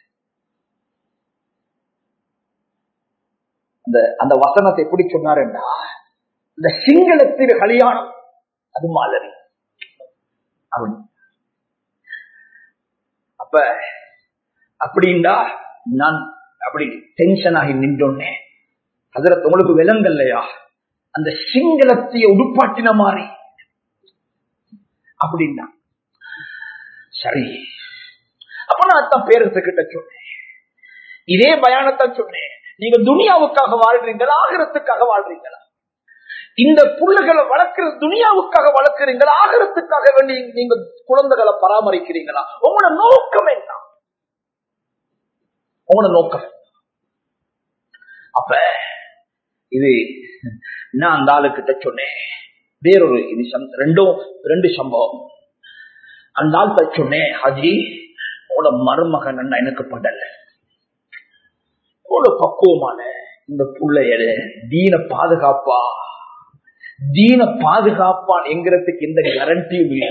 அந்த அந்த வசனத்தை எப்படி சொன்னாருன்னா இந்த சிங்களத்தின் கல்யாணம் அது மாதிரி அப்படி அப்ப அப்படின்னா நான் அப்படி டென்ஷன் ஆகி நின்றோன்னே அதுல உங்களுக்கு விலங்கல்லையா அந்த சிங்களத்தைய உடுப்பாட்டின மாதிரி அப்படின்னா சரி அப்ப நான் அத்தான் பேரத்துக்கிட்ட சொன்னேன் இதே பயானத்தான் சொன்னேன் நீங்க துனியாவுக்காக வாழ்றீங்களா ஆகிரத்துக்காக வாழ்றீங்களா இந்த புள்ளைகளை வளர்க்கிற துனியாவுக்காக வளர்க்கிறீங்களா ஆகிரத்துக்காக வேண்டி நீங்க குழந்தைகளை பராமரிக்கிறீங்களா உங்களோட நோக்கம் என்ன உங்களோட நோக்கம் அப்ப இது நான் அந்த ஆளுக்கிட்ட சொன்னேன் வேறொரு இது ரெண்டும் ரெண்டு சம்பவம் அந்த ஆள் சொன்னேன் ஹஜி உங்களோட மருமகன் எனக்கு படல இவ்வளவு பக்குவமான இந்த பிள்ளைய தீன பாதுகாப்பா தீன பாதுகாப்பான் என்கிறதுக்கு எந்த கேரண்டியும் இல்லை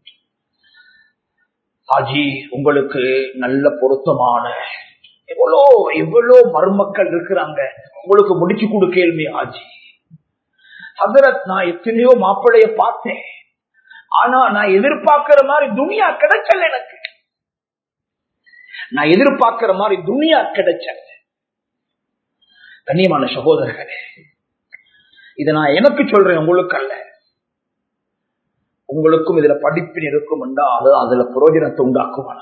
ஹாஜி உங்களுக்கு நல்ல பொருத்தமான எவ்வளோ எவ்வளோ மருமக்கள் இருக்கிறாங்க உங்களுக்கு முடிச்சு கொடுக்கேள்வி ஹாஜி ஹசரத் நான் எத்தனையோ மாப்பிள்ளைய பார்த்தேன் ஆனா நான் எதிர்பார்க்கிற மாதிரி துனியா கிடைச்சல எனக்கு நான் எதிர்பார்க்கிற மாதிரி துனியா கிடைச்சல கண்ணியமான சகோதரர்களே இதை நான் எனக்கு சொல்றேன் உங்களுக்கு அல்ல உங்களுக்கும் இதுல படிப்பின் இருக்கும் என்றால் அதுல புரோஜனத்தை உண்டாக்குவானா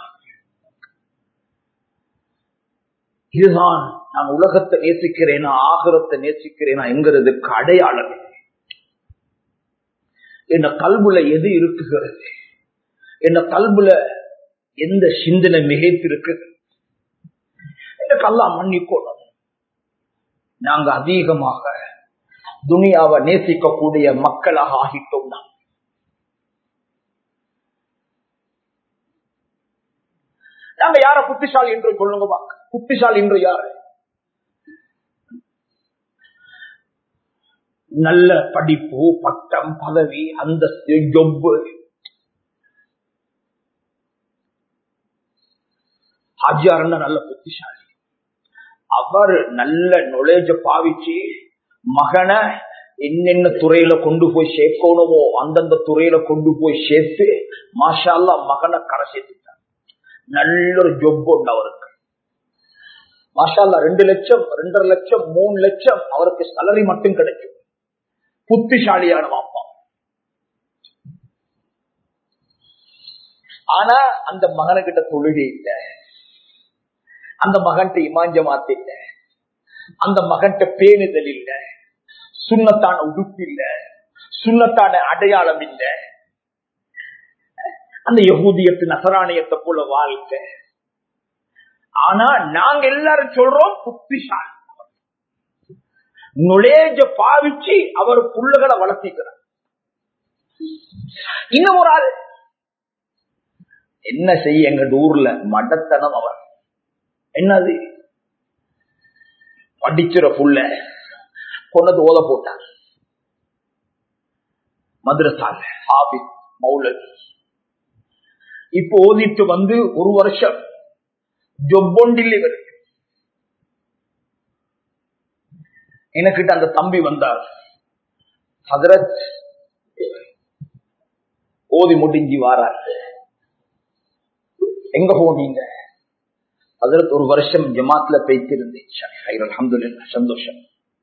இதுதான் நான் உலகத்தை நேசிக்கிறேனா ஆகரத்தை நேசிக்கிறேனா என்கிறதுக்கு அடையாளம் என்ன கல்புல எது இருக்குகிறது என்ன கல்புல எந்த சிந்தனை மிகைத்திருக்கு எனக்கு எல்லாம் மன்னிக்கணும் நாங்க அதிகமாக துனியாவை நேசிக்கக்கூடிய மக்களாக ஆகிட்டோம் தான் நாங்க யார புத்திசாலி என்று சொல்லுங்க பாக்க புத்திசாலி என்று யாரு நல்ல படிப்பு பட்டம் பதவி அந்தஸ்து ஜொப்பு ஹாஜியார் நல்ல புத்திசாலி அவர் நல்ல நொலேஜ பாவிச்சு மகனை என்னென்ன துறையில கொண்டு போய் சேர்க்கணுமோ அந்தந்த துறையில கொண்டு போய் சேர்த்து மாஷால்லா மகனை கரை சேர்த்துட்டார் நல்ல ஒரு ஜொப் உண்டு அவருக்கு மாஷால்லா ரெண்டு லட்சம் ரெண்டரை லட்சம் மூணு லட்சம் அவருக்கு சலரி மட்டும் கிடைக்கும் புத்திசாலியான வாப்பா ஆனா அந்த மகனுக்கிட்ட தொழுகை இல்லை அந்த மகன்கிட்ட இமாஞ்சமாத்து இல்ல அந்த மகன்கிட்ட பேணுதல் இல்ல சுண்ணத்தான உடுப்பு இல்ல சுண்ணத்தான அடையாளம் இல்ல அந்த யகூதியத்து நசராணியத்தை போல வாழ்க்கை ஆனா நாங்க எல்லாரும் சொல்றோம் புத்திசாலி நுழைஞ்ச பாவிச்சு அவர் புள்ளுகளை வளர்த்திக்கிறார் இன்னும் ஒரு ஆள் என்ன செய்ய எங்க ஊர்ல மடத்தனம் அவர் என்னது படிச்சிற புள்ள கொண்டது ஓத போட்டார் மதுரசால ஹாபிஸ் மௌலவி இப்ப ஓதிட்டு வந்து ஒரு வருஷம் ஜொப்பொண்டில் இவருக்கு எனக்கிட்ட அந்த தம்பி வந்தார் ஹதரத் ஓதி முடிஞ்சு வாரார் எங்க போனீங்க ஹதரத் ஒரு வருஷம் ஜமாத்ல பேசியிருந்தேன் அலமதுல்லா சந்தோஷம்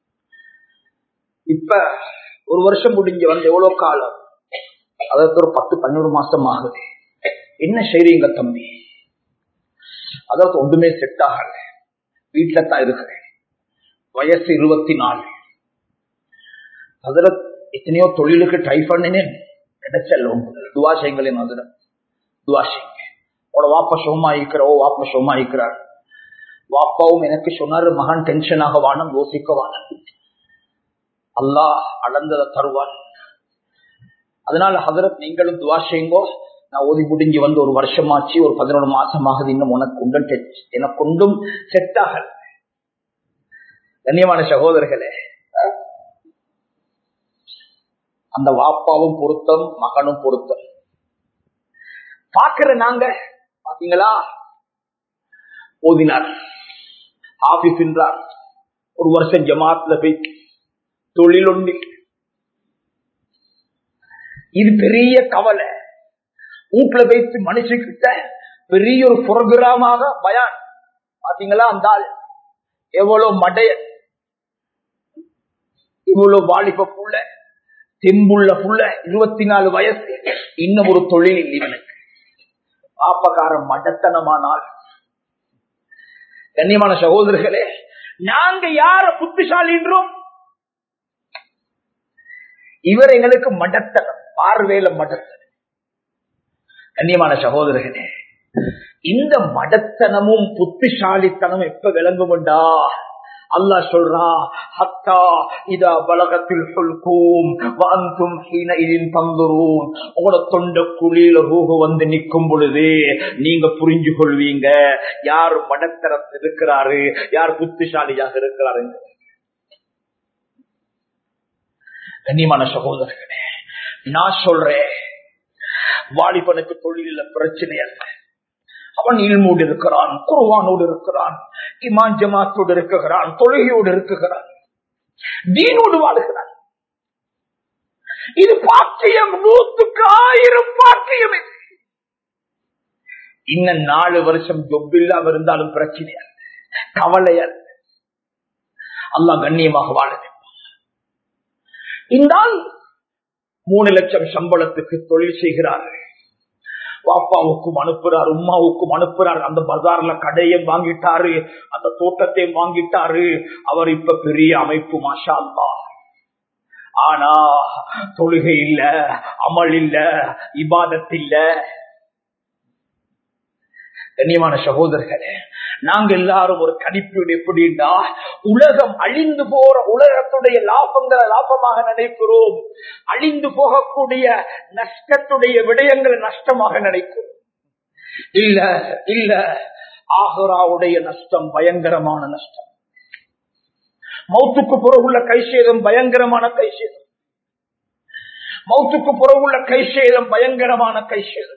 இப்ப ஒரு வருஷம் முடிஞ்சு வந்து எவ்வளவு காலம் அதற்கு ஒரு பத்து பன்னெண்டு மாசம் ஆகுது என்ன செய்றீங்க தம்பி அதாவது ஒன்றுமே செட் ஆகல வீட்டுல தான் இருக்கிறேன் வயசு இருபத்தி நாலு அதுல எத்தனையோ தொழிலுக்கு ட்ரை பண்ணினேன் கிடைச்சல் துவா செய்யுங்களேன் அதுல துவா செய்யுங்க உட வாப்பா சோமா இருக்கிறோ வாப்பா சோமா இருக்கிறார் வாப்பாவும் எனக்கு சொன்னாரு மகன் டென்ஷனாக வானம் யோசிக்க வானம் அல்லாஹ் அளந்ததை தருவான் அதனால ஹதரத் நீங்களும் துவா செய்யுங்கோ நான் ஓதி முடிஞ்சு வந்து ஒரு வருஷமாச்சு ஒரு பதினொரு மாசம் ஆகுது இன்னும் உனக்கு உண்டும் எனக்கு ஒன்றும் செட் ஆகல கண்ணியமான சகோதரர்களே அந்த வாப்பாவும் பொருத்தம் மகனும் பொருத்தம் பாக்குற நாங்க பாத்தீங்களா ஓதினார் ஆபீஸ் என்றார் ஒரு வருஷம் ஜமாத்ல போய் தொழில் ஒன்றி இது பெரிய கவலை வீட்டுல வைத்து மனுஷக்கிட்ட பெரிய ஒரு புரோகிராமாக பயான் பாத்தீங்களா அந்த ஆள் எவ்வளவு மடைய இவ்வளவு வாலிப புள்ள தெம்புள்ள புள்ள இருபத்தி நாலு வயசு இன்னும் ஒரு தொழில் இல்லை இவனுக்கு பாப்பக்காரன் மடத்தனமானால் கண்ணியமான சகோதரர்களே நாங்க யார புத்திசாலின்றோம் இவர் எங்களுக்கு மடத்தனம் பார்வையில மடத்தனம் கண்ணியமான சகோதரர்களே இந்த மடத்தனமும் புத்திசாலித்தனம் எப்ப விளங்கும்டா அல்லா சொல்றா ஹத்தா இதா பலகத்தில் சொல்கூம் வாந்தும் ஹீனின் தந்துரும் உங்களோட தொண்ட குழியில ரூக வந்து நிற்கும் பொழுது நீங்க புரிஞ்சு கொள்வீங்க யார் மடத்தரத்து இருக்கிறாரு யார் புத்திசாலியாக இருக்கிறாரு கண்ணியமான சகோதரர்களே நான் சொல்றேன் வாலிபனுக்கு தொழில பிரச்சனை அல்ல அவன் இல்மோடு இருக்கிறான் குருவானோடு இருக்கிறான் இமான் ஜமாத்தோடு இருக்குகிறான் தொழுகையோடு இருக்குகிறான் தீனோடு வாழுகிறான் இது பாக்கியம் நூத்துக்கு ஆயிரம் பாக்கியம் இது இன்னும் நாலு வருஷம் ஜொப்பில்லாம இருந்தாலும் பிரச்சனை அல்ல கவலை அல்ல அல்லா கண்ணியமாக வாழ இந்த மூணு லட்சம் சம்பளத்துக்கு தொழில் செய்கிறார்கள் பாப்பாவுக்கும் அனுப்புறார் உமாவுக்கும் அனுப்புறார் அந்த பஜார்ல கடையும் வாங்கிட்டாரு அந்த தோட்டத்தையும் வாங்கிட்டாரு அவர் இப்ப பெரிய அமைப்பு மாஷா அல்லா ஆனா தொழுகை இல்ல அமல் இல்ல இபாதத் இல்ல கண்ணியமான சகோதரர்களே நாங்க எல்லாரும் ஒரு கணிப்பீடு எப்படின்னா உலகம் அழிந்து போற உலகத்துடைய லாபங்களை லாபமாக நினைக்கிறோம் அழிந்து போகக்கூடிய நஷ்டத்துடைய விடயங்களை நஷ்டமாக நினைக்கிறோம் இல்ல இல்ல ஆகுராவுடைய நஷ்டம் பயங்கரமான நஷ்டம் மௌத்துக்கு புறவுள்ள கைசேதம் பயங்கரமான கைசேதம் மௌத்துக்கு புறவுள்ள கைசேதம் பயங்கரமான கைசேதம்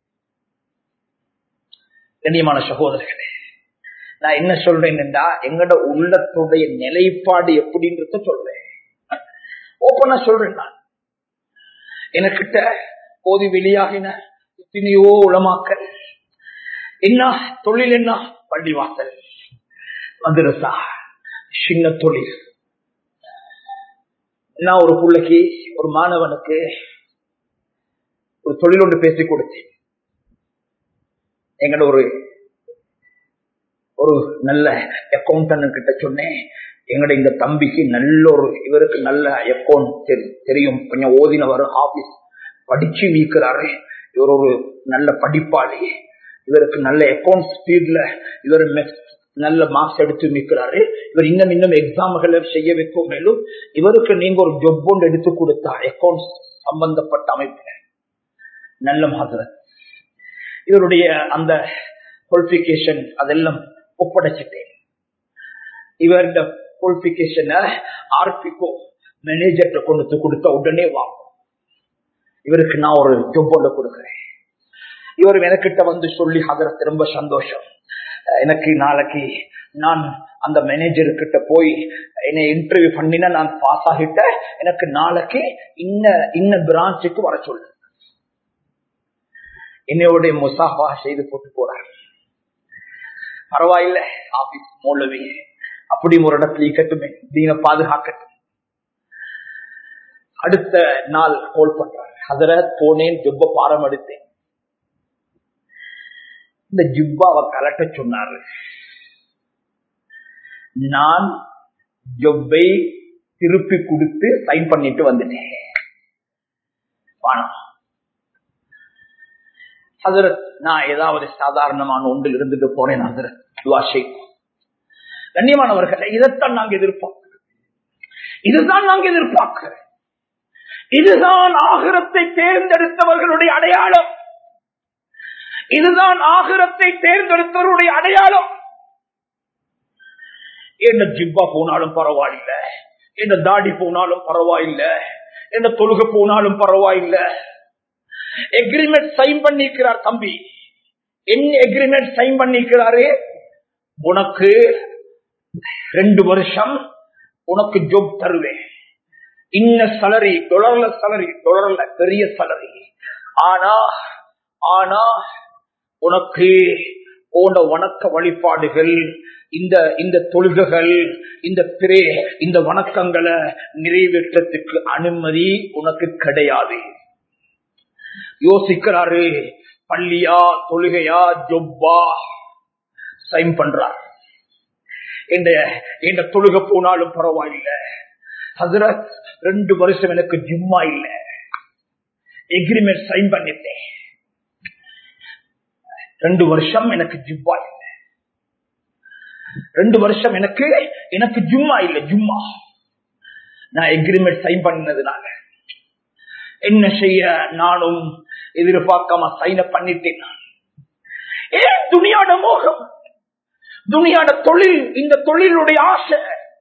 கண்ணியமான சகோதரர்களே நான் என்ன சொல்றேன் என்றா எங்கட உள்ளத்துடைய நிலைப்பாடு எப்படின்றத சொல்றேன் ஓப்பனா சொல்றேன் நான் எனக்கிட்ட ஓதி வெளியாகின எத்தனையோ உளமாக்கல் என்ன தொழில் என்ன பள்ளிவாசல் மதுரசா சின்ன தொழில் நான் ஒரு பிள்ளைக்கு ஒரு மாணவனுக்கு ஒரு தொழில் ஒன்று பேசி கொடுத்தேன் எங்கட ஒரு ஒரு நல்ல அக்கௌண்டன்ட் கிட்ட சொன்னேன் எங்கட இந்த தம்பிக்கு நல்ல ஒரு இவருக்கு நல்ல அக்கௌண்ட் தெரியும் கொஞ்சம் ஓதினவர் ஆபீஸ் படிச்சு நீக்கிறாரு இவர் ஒரு நல்ல படிப்பாளி இவருக்கு நல்ல அக்கௌண்ட் ஸ்பீட்ல இவர் நல்ல மார்க்ஸ் எடுத்து நிற்கிறாரு இவர் இன்னும் இன்னும் எக்ஸாம்களை செய்ய வைக்கும் மேலும் இவருக்கு நீங்க ஒரு ஜொப் ஒன்று எடுத்து கொடுத்தா அக்கௌண்ட்ஸ் சம்பந்தப்பட்ட அமைப்பு நல்ல மாதிரி இவருடைய அந்த குவாலிபிகேஷன் அதெல்லாம் ஒப்படைச்சிட்டேன் இவருடைய குவாலிபிகேஷனை ஆர்பிக்கோ மேனேஜர்கிட்ட கொண்டு கொடுத்த உடனே வாங்கும் இவருக்கு நான் ஒரு ஜொப் ஒன்று கொடுக்கிறேன் இவர் எனக்கிட்ட வந்து சொல்லி அதற்கு ரொம்ப சந்தோஷம் எனக்கு நாளைக்கு நான் அந்த மேனேஜர் கிட்ட போய் என்னை இன்டர்வியூ பண்ணினா நான் பாஸ் ஆகிட்டேன் எனக்கு நாளைக்கு இன்ன இன்ன பிரான்ச்சுக்கு வர சொல்லு என்னையோட முசாஃபா செய்து போட்டு போறார் பரவாயில்ல ஆபீஸ் மூலவி அப்படி ஒரு இடத்துல இருக்கட்டுமே தீன பாதுகாக்கட்டும் அடுத்த நாள் கோல் பண்றார் அதர போனேன் ஜொப்ப பாரம் எடுத்தேன் இந்த ஜிப்பாவை கலட்ட சொன்னாரு நான் ஜொப்பை திருப்பி கொடுத்து சைன் பண்ணிட்டு வந்துட்டேன் பணம் ஹசரத் நான் ஏதாவது சாதாரணமான ஒன்றில் இருந்துட்டு போனேன் ஹசரத் துவாஷை கண்ணியமானவர்கள் இதைத்தான் நாங்க எதிர்பார்க்கிறோம் இதுதான் நாங்க எதிர்பார்க்கிறோம் இதுதான் ஆகிரத்தை தேர்ந்தெடுத்தவர்களுடைய அடையாளம் இதுதான் ஆகிரத்தை தேர்ந்தெடுத்தவருடைய அடையாளம் என்ன ஜிப்பா போனாலும் பரவாயில்ல என்ன தாடி போனாலும் பரவாயில்ல என்ன தொழுக போனாலும் பரவாயில்ல எக்ரிமெண்ட் சைன் பண்ணிக்கிறார் தம்பி என்ன எக்ரிமெண்ட் சைன் பண்ணிக்கிறாரு உனக்கு ரெண்டு வருஷம் உனக்கு ஜோப் தருவேன் இன்ன சலரி டொலர்ல சலரி டொலர்ல பெரிய சலரி ஆனா ஆனா உனக்கு போன வணக்க வழிபாடுகள் இந்த இந்த தொழுகைகள் இந்த பிரே இந்த வணக்கங்களை நிறைவேற்றத்துக்கு அனுமதி உனக்கு கிடையாது யோசிக்கிறாரு பள்ளியா தொழுகையா ஜொப்பா சைன் பண்றார் இந்த தொழுக போனாலும் பரவாயில்ல ஹசரத் ரெண்டு வருஷம் எனக்கு ஜிம்மா இல்ல எக்ரிமெண்ட் சைன் பண்ணிட்டேன் ரெண்டு வருஷம் எனக்கு ஜிம்மா இல்ல ரெண்டு வருஷம் எனக்கு எனக்கு ஜும்மா இல்ல ஜும்மா நான் எக்ரிமெண்ட் சைன் பண்ணதுனால என்ன செய்ய நானும் எதிர்பார்க்காம சைன பண்ணிட்டேன் ஏன் துணியாட மோகம் துணியாட தொழில் இந்த தொழிலுடைய ஆசை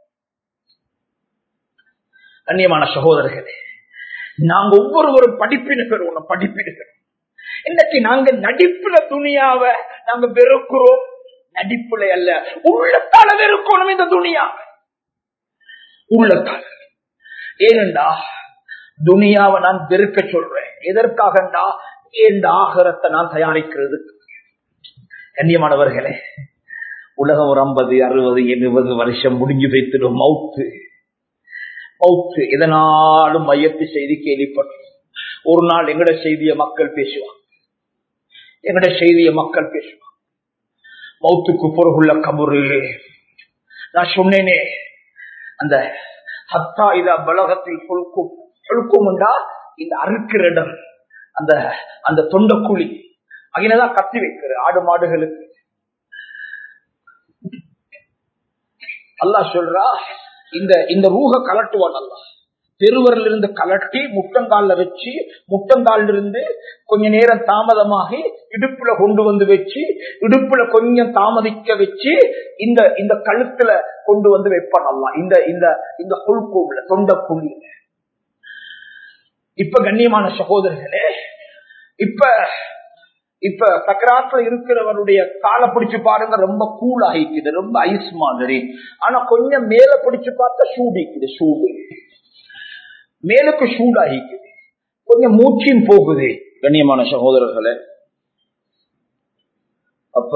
கண்ணியமான சகோதரர்களே நாங்க ஒவ்வொருவரும் படிப்பினுக்கிறோம் படிப்பினுக்கிறோம் இன்னைக்கு நாங்க நடிப்புல துணியாவ நாங்க வெறுக்கிறோம் நடிப்புல அல்ல உள்ளத்தால வெறுக்கணும் இந்த துணியாவ உள்ளத்தால ஏனென்றா துனியாவை நான் வெறுக்க சொல்றேன் எதற்காகண்டா இந்த ஆகரத்தை நான் தயாரிக்கிறது கண்ணியமானவர்களே உலகம் ஒரு ஐம்பது அறுபது எழுபது வருஷம் முடிஞ்சு வைத்திடும் மவுத்து மவுத்து எதனாலும் மையத்து செய்தி கேள்விப்பட்டோம் ஒரு நாள் எங்கட செய்திய மக்கள் பேசுவாங்க எங்கட செய்திய மக்கள் பேசுவாங்க மவுத்துக்கு பொருகுள்ள கபுரு நான் சொன்னேனே அந்த ஹத்தா இத பலகத்தில் கொழுக்கும் கொழுக்கும்டா இந்த அறுக்கிற இடம் அந்த அந்த தொண்டக்குழி அங்கதான் கத்தி வைக்கிற ஆடு மாடுகளுக்கு அல்லா சொல்றா இந்த இந்த ரூக கலட்டுவான் அல்லா தெருவரில் இருந்து கலட்டி முட்டங்கால்ல வச்சு முட்டங்கால் இருந்து கொஞ்ச நேரம் தாமதமாகி இடுப்புல கொண்டு வந்து வச்சு இடுப்புல கொஞ்சம் தாமதிக்க வச்சு இந்த இந்த கழுத்துல கொண்டு வந்து வைப்பான் அல்லா இந்த இந்த இந்த கொள்கோவில தொண்ட குழியில இப்ப கண்ணியமான சகோதரர்களே இப்ப இப்ப சக்கராத்துல இருக்கிறவனுடைய காலை பிடிச்சு பாருங்க ரொம்ப கூல் ஆகிக்குது ரொம்ப ஐஸ் மாதிரி ஆனா கொஞ்சம் மேல பிடிச்சு பார்த்தா சூடிக்குது சூடு மேலுக்கு சூடாகிக்குது கொஞ்சம் மூச்சியும் போகுது கண்ணியமான சகோதரர்களே அப்ப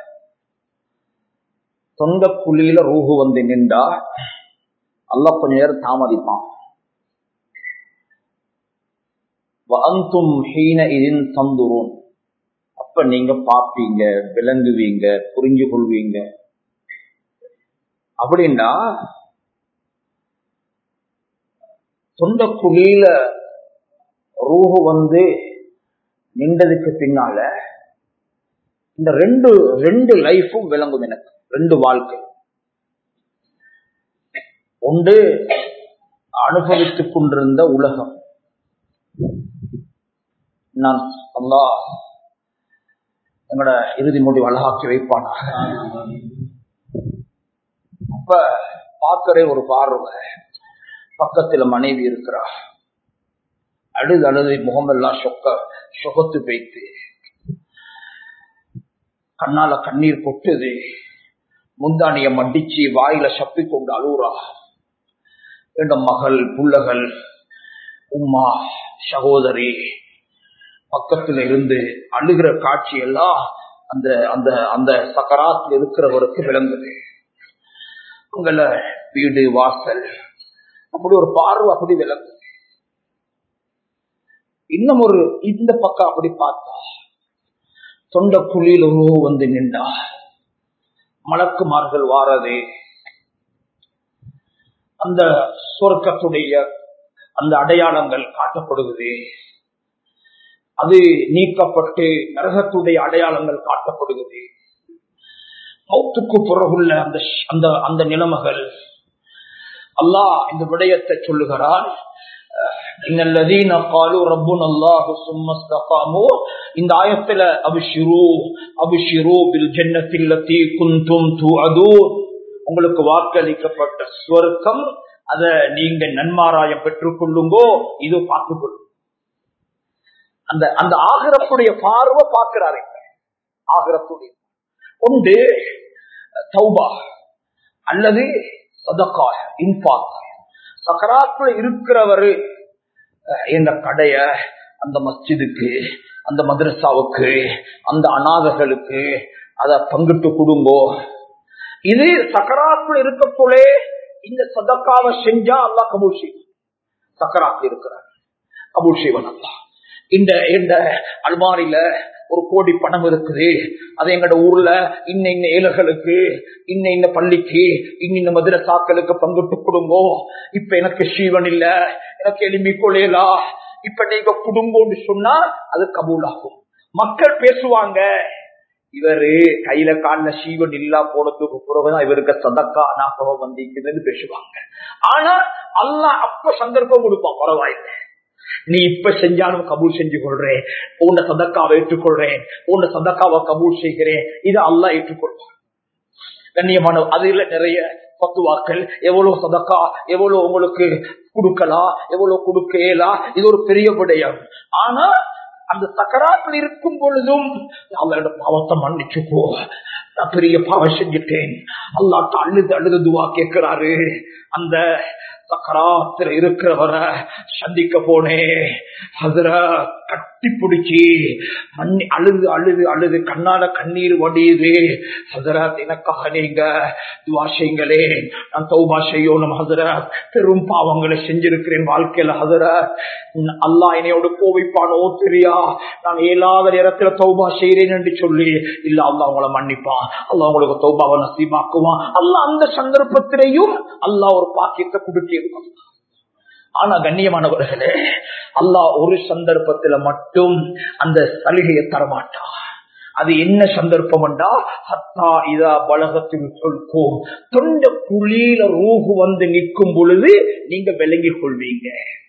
தொண்ட குழியில ரூஹு வந்து நின்றா அல்ல கொஞ்ச நேரம் தாமதிப்பான் அந்தும் ஹீன இதின் தந்துரும் அப்ப நீங்க பார்ப்பீங்க விளங்குவீங்க புரிஞ்சு கொள்வீங்க அப்படின்னா சொந்த குழியில ரூஹு வந்து நின்றதுக்கு பின்னால இந்த ரெண்டு ரெண்டு லைஃபும் விளங்கும் எனக்கு ரெண்டு வாழ்க்கை ஒன்று அனுபவித்துக் கொண்டிருந்த உலகம் நான் அல்லா எங்களோட இறுதி முடிவு அழகாக்கி வைப்பானாக அப்ப பார்க்கறே ஒரு பார்வை பக்கத்துல மனைவி இருக்கிறா அழுது அழுது முகமெல்லாம் சொக்க சொகத்து வைத்து கண்ணால கண்ணீர் கொட்டுது முந்தானிய மடிச்சு வாயில சப்பி கொண்டு அழுகுறா என்ற மகள் புள்ளகள் உம்மா சகோதரி பக்கத்துல இருந்து அழுகிற காட்சி எல்லாம் அந்த அந்த அந்த சக்கராத்தில் இருக்கிறவருக்கு விளங்குது உங்கள வீடு வாசல் அப்படி ஒரு பார்வை அப்படி விளங்குது இன்னும் ஒரு இந்த பக்கம் அப்படி பார்த்தா தொண்ட குழியில் உருவ வந்து நின்றா மலக்குமார்கள் வாரது அந்த சொர்க்கத்துடைய அந்த அடையாளங்கள் காட்டப்படுகிறது அது நீக்கப்பட்டு நரகத்துடைய அடையாளங்கள் காட்டப்படுகிறது மௌத்துக்கு பிறகுள்ள அந்த அந்த அந்த நிலைமைகள் அல்லாஹ் இந்த விடயத்தை சொல்லுகிறான் இந்த ஆயத்துல அபிஷிரு அபிஷிரு பில் ஜன்னத்தில்லத்தி குந்தும் உங்களுக்கு வாக்களிக்கப்பட்ட ஸ்வர்க்கம் அத நீங்க நன்மாராயம் பெற்றுக் கொள்ளுங்கோ இது பார்த்துக் கொள்ளும் அந்த அந்த ஆகரத்துடைய பார்வை பார்க்கிறாரு ஆகரத்துடைய ஒன்று தௌபா அல்லது சதக்கா இன்பாக் சக்கராத்துல இருக்கிறவரு இந்த கடைய அந்த மஸ்ஜிதுக்கு அந்த மதரசாவுக்கு அந்த அநாதர்களுக்கு அத பங்கிட்டு கொடுங்கோ இது சக்கராத்துல இருக்கக்குள்ளே இந்த சதக்காவை செஞ்சா அல்லா கபூல் செய்வன் சக்கராத்துல இருக்கிறார் கபூல் செய்வன் அல்லா இந்த இந்த அல்மாரியில ஒரு கோடி பணம் இருக்குது அது எங்கட ஊர்ல இன்ன இன்ன ஏழைகளுக்கு இன்ன இன்ன பள்ளிக்கு இன்ன மதுரசாக்களுக்கு பங்கிட்டு கொடுங்கோ இப்ப எனக்கு சீவன் இல்ல எனக்கு எளிமை கொள்ளையலா இப்ப நீங்க குடும்பம்னு சொன்னா அது கபூலாகும் மக்கள் பேசுவாங்க இவரு கையில காலில சீவன் இல்லா போனதுக்கு பிறகுதான் இவருக்கு சதக்கா நாப்பகம் வந்திருக்குதுன்னு பேசுவாங்க ஆனா அல்லா அப்ப சந்தர்ப்பம் கொடுப்பான் பரவாயில்லை நீ இப்ப செஞ்சாலும் கபூல் செஞ்சு கொள்றேன் உன்ன சதக்காவை ஏற்றுக்கொள்றேன் உன்ன சதக்காவை கபூல் செய்கிறேன் இதை அல்லா ஏற்றுக்கொள்வான் கண்ணியமான அதுல நிறைய பத்துவாக்கள் எவ்வளவு சதக்கா எவ்வளவு உங்களுக்கு கொடுக்கலாம் எவ்வளவு கொடுக்கலா இது ஒரு பெரிய விடயம் ஆனா அந்த சக்கராத்தில் இருக்கும் பொழுதும் அவரோட பாவத்தை மன்னிச்சுக்கோ நான் பெரிய பாவம் செஞ்சுட்டேன் அல்லாட்ட அழுது அழுது துவா கேட்கிறாரு அந்த சக்கராத்துல இருக்கிறவரை சந்திக்க போனே அதுல கட்டி பிடிச்சி மண்ணி அழுது அழுது அழுது கண்ணால கண்ணீர் வடியுது ஹசரத் எனக்காக நீங்க துவா செய்யுங்களே நான் தௌபா செய்யணும் ஹசரத் பெரும் பாவங்களை செஞ்சிருக்கிறேன் வாழ்க்கையில ஹசரத் அல்லா என்னையோட கோவிப்பானோ தெரியா நான் இயலாத நேரத்துல தௌபா செய்யறேன் என்று சொல்லி இல்ல அல்லா அவங்கள மன்னிப்பான் அல்லா உங்களுக்கு தௌபாவை நசீபாக்குவான் அல்ல அந்த சந்தர்ப்பத்திலையும் அல்லா ஒரு பாக்கியத்தை கொடுத்திருப்பான் ஆனா கண்ணியமானவர்களே அல்லாஹ் ஒரு சந்தர்ப்பத்துல மட்டும் அந்த சலுகையை தரமாட்டா அது என்ன சந்தர்ப்பம் என்றா ஹத்தா இதா பலகத்தில் சொல்போம் தொண்ட குழியில ரூகு வந்து நிற்கும் பொழுது நீங்க விளங்கிக் கொள்வீங்க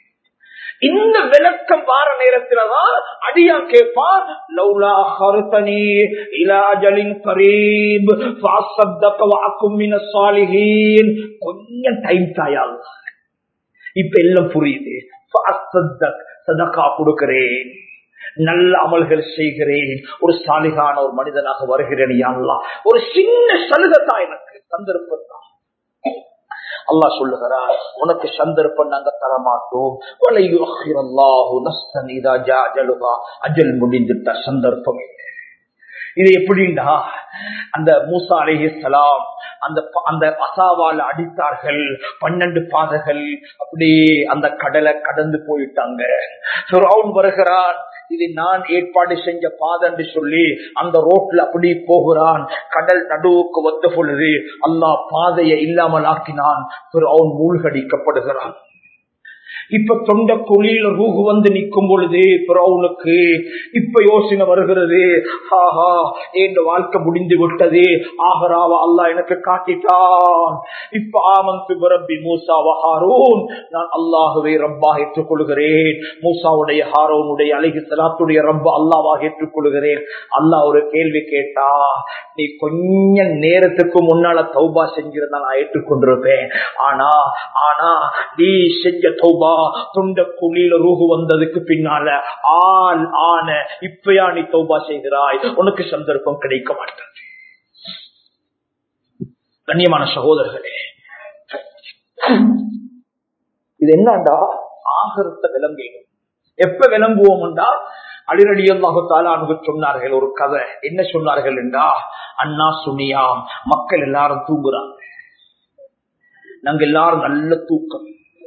இந்த விளக்கம் வார நேரத்துலதான் அடியா கேட்பா லௌலா ஹருத்தனி இலாஜலின் கரீப் வாக்கும் சாலிஹீன் கொஞ்சம் டைம் தாயால் இப்ப எல்லாம் புரியுது சதக்கா கொடுக்கிறேன் நல்ல அமல்கள் செய்கிறேன் ஒரு சாலிகான ஒரு மனிதனாக வருகிறேன் யாழ்லா ஒரு சின்ன சலுகத்தா எனக்கு சந்தர்ப்பத்தான் அல்லா சொல்லுகிறார் உனக்கு சந்தர்ப்பம் நாங்க தரமாட்டோம் அஜல் முடிந்துட்ட சந்தர்ப்பம் இது எப்படின்னா அந்த மூசா அலேஹலாம் அந்த அந்த அசாவால் அடித்தார்கள் பன்னெண்டு பாதைகள் அப்படி அந்த கடலை கடந்து போயிட்டாங்க வருகிறான் இது நான் ஏற்பாடு செஞ்ச பாதன்னு சொல்லி அந்த ரோட்ல அப்படி போகிறான் கடல் நடுவுக்கு வந்த பொழுது அல்லாஹ் பாதையை இல்லாமல் ஆக்கினான் அவன் மூழ்கடிக்கப்படுகிறான் இப்ப தொண்ட குழியில ரூகு வந்து நிற்கும் பொழுது பிரவுனுக்கு இப்ப யோசனை வருகிறது ஆஹா என் வாழ்க்கை முடிந்து விட்டது ஆகராவா அல்லா எனக்கு காட்டிட்டான் இப்ப ஆமந்து பிரபி மூசாவ ஹாரூன் நான் அல்லாஹுவை ரப்பாக ஏற்றுக்கொள்கிறேன் மூசாவுடைய ஹாரோனுடைய அழகி சலாத்துடைய ரப்ப அல்லாவாக ஏற்றுக்கொள்கிறேன் அல்லாஹ் ஒரு கேள்வி கேட்டா நீ கொஞ்ச நேரத்துக்கு முன்னால தௌபா செஞ்சிருந்தா நான் ஏற்றுக்கொண்டிருப்பேன் ஆனா ஆனா நீ செஞ்ச தௌபா தொண்ட குழியில ரூகு வந்ததுக்கு பின்னால ஆண் ஆன இப்பயா நீ தௌபா செய்கிறாய் உனக்கு சந்தர்ப்பம் கிடைக்க மாட்டது கண்ணியமான சகோதரர்களே இது என்னண்டா ஆகரத்தை விளங்கணும் எப்ப விளங்குவோம்டா அலிரடியல்லாஹால அனுகு சொன்னார்கள் ஒரு கதை என்ன சொன்னார்கள் என்றா அண்ணா சுனியாம் மக்கள் எல்லாரும் தூங்குறாங்க நாங்க எல்லாரும் நல்ல தூக்கம்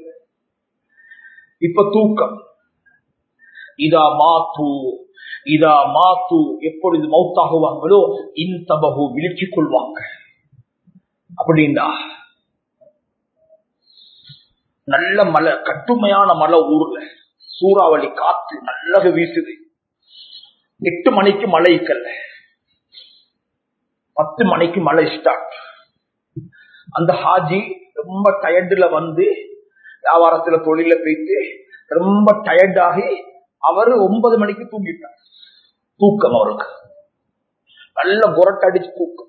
இப்ப தூக்கம் இதா மாத்து இதா மாத்து எப்பொழுது மௌத்தாகுவாங்களோ இந்த பகு விழிச்சு கொள்வாங்க அப்படின்னா நல்ல மழை கட்டுமையான மழை ஊர்ல சூறாவளி காத்து நல்லது வீசுது எட்டு மணிக்கு மழை கல்ல பத்து மணிக்கு மழை ஸ்டார்ட் அந்த ஹாஜி ரொம்ப டயர்டுல வந்து வியாபாரத்துல தொழில போயிட்டு ரொம்ப டயர்ட் ஆகி அவரு ஒன்பது மணிக்கு தூங்கிட்டார் தூக்கம் அவருக்கு நல்ல குரட்டடிச்சு தூக்கம்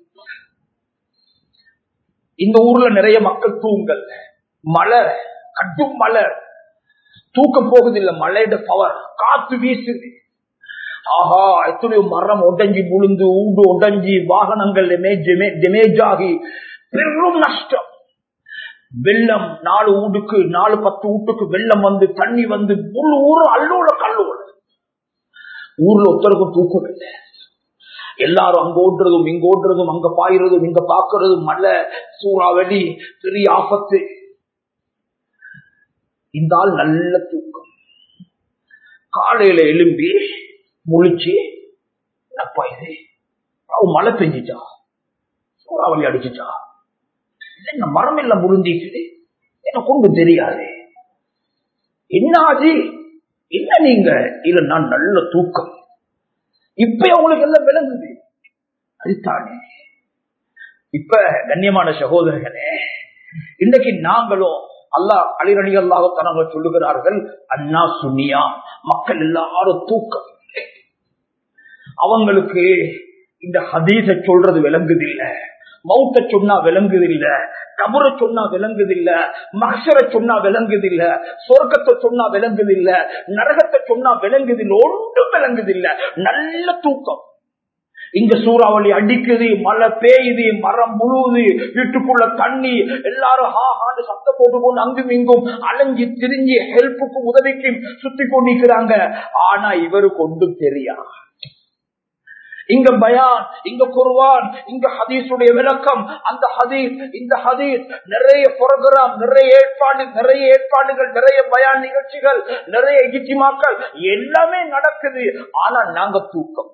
இந்த ஊர்ல நிறைய மக்கள் தூங்கல் மழை கட்டும் மழை தூக்கம் போகுதில்லை மழையோட பவர் காத்து வீசுது ஆஹா எத்தனையோ மரம் உடஞ்சி முழுந்து ஊடு உடஞ்சி வாகனங்கள் டெமேஜ் ஆகி பெரும் நஷ்டம் வெள்ளம் நாலு ஊடுக்கு நாலு பத்து வீட்டுக்கு வெள்ளம் வந்து தண்ணி வந்து முழு ஊரும் அல்லோல கல்லோல ஊர்ல ஒருத்தருக்கும் தூக்கம் இல்லை எல்லாரும் அங்க ஓடுறதும் இங்க ஓடுறதும் அங்க பாயிறதும் இங்க பாக்குறதும் மழை சூறாவளி பெரிய ஆபத்து இந்த ஆள் நல்ல தூக்கம் காலையில எலும்பி முழிச்சு அப்பா இது மழை பெஞ்சிச்சா சூறாவளி அடிச்சுச்சா என்ன மரம் எல்லாம் முழுந்திக்குது எனக்கு ஒன்று தெரியாது என்ன ஆச்சு என்ன நீங்க இல்ல நான் நல்ல தூக்கம் இப்ப உங்களுக்கு எல்லாம் விளங்குது அதுதானே இப்ப கண்ணியமான சகோதரர்களே இன்றைக்கு நாங்களும் அல்லாஹ் அலிரடி அல்லாஹத்தான சொல்லுகிறார்கள் அண்ணா சுனியா மக்கள் எல்லாரும் தூக்கம் அவங்களுக்கு இந்த ஹதீஸ சொல்றது விளங்குதில்லை மௌத்த சொன்னா விளங்குதில்ல கபுர சொன்னா விளங்குதில்ல மகசர சொன்னா விளங்குதில்ல சொர்க்கத்தை சொன்னா விளங்குதில்ல நரகத்தை சொன்னா விளங்குதில்ல ஒன்றும் விளங்குதில்ல நல்ல தூக்கம் இங்க சூறாவளி அடிக்குது மழை பெய்யுது மரம் முழுவுது வீட்டுக்குள்ள தண்ணி எல்லாரும் ஹா ஹான்னு சத்தம் போட்டு கொண்டு அங்கும் இங்கும் அலைஞ்சி திரிஞ்சு ஹெல்ப்புக்கும் உதவிக்கும் சுத்தி கொண்டிருக்கிறாங்க ஆனா இவருக்கு ஒன்றும் தெரியா இங்க பயான் இங்க குருவான் இங்க ஹதீஸுடைய விளக்கம் அந்த ஹதீஸ் இந்த ஹதீஸ் நிறைய புரோகிராம் நிறைய ஏற்பாடு நிறைய ஏற்பாடுகள் நிறைய பயான் நிகழ்ச்சிகள் நிறைய இஜிமாக்கள் எல்லாமே நடக்குது ஆனா நாங்க தூக்கம்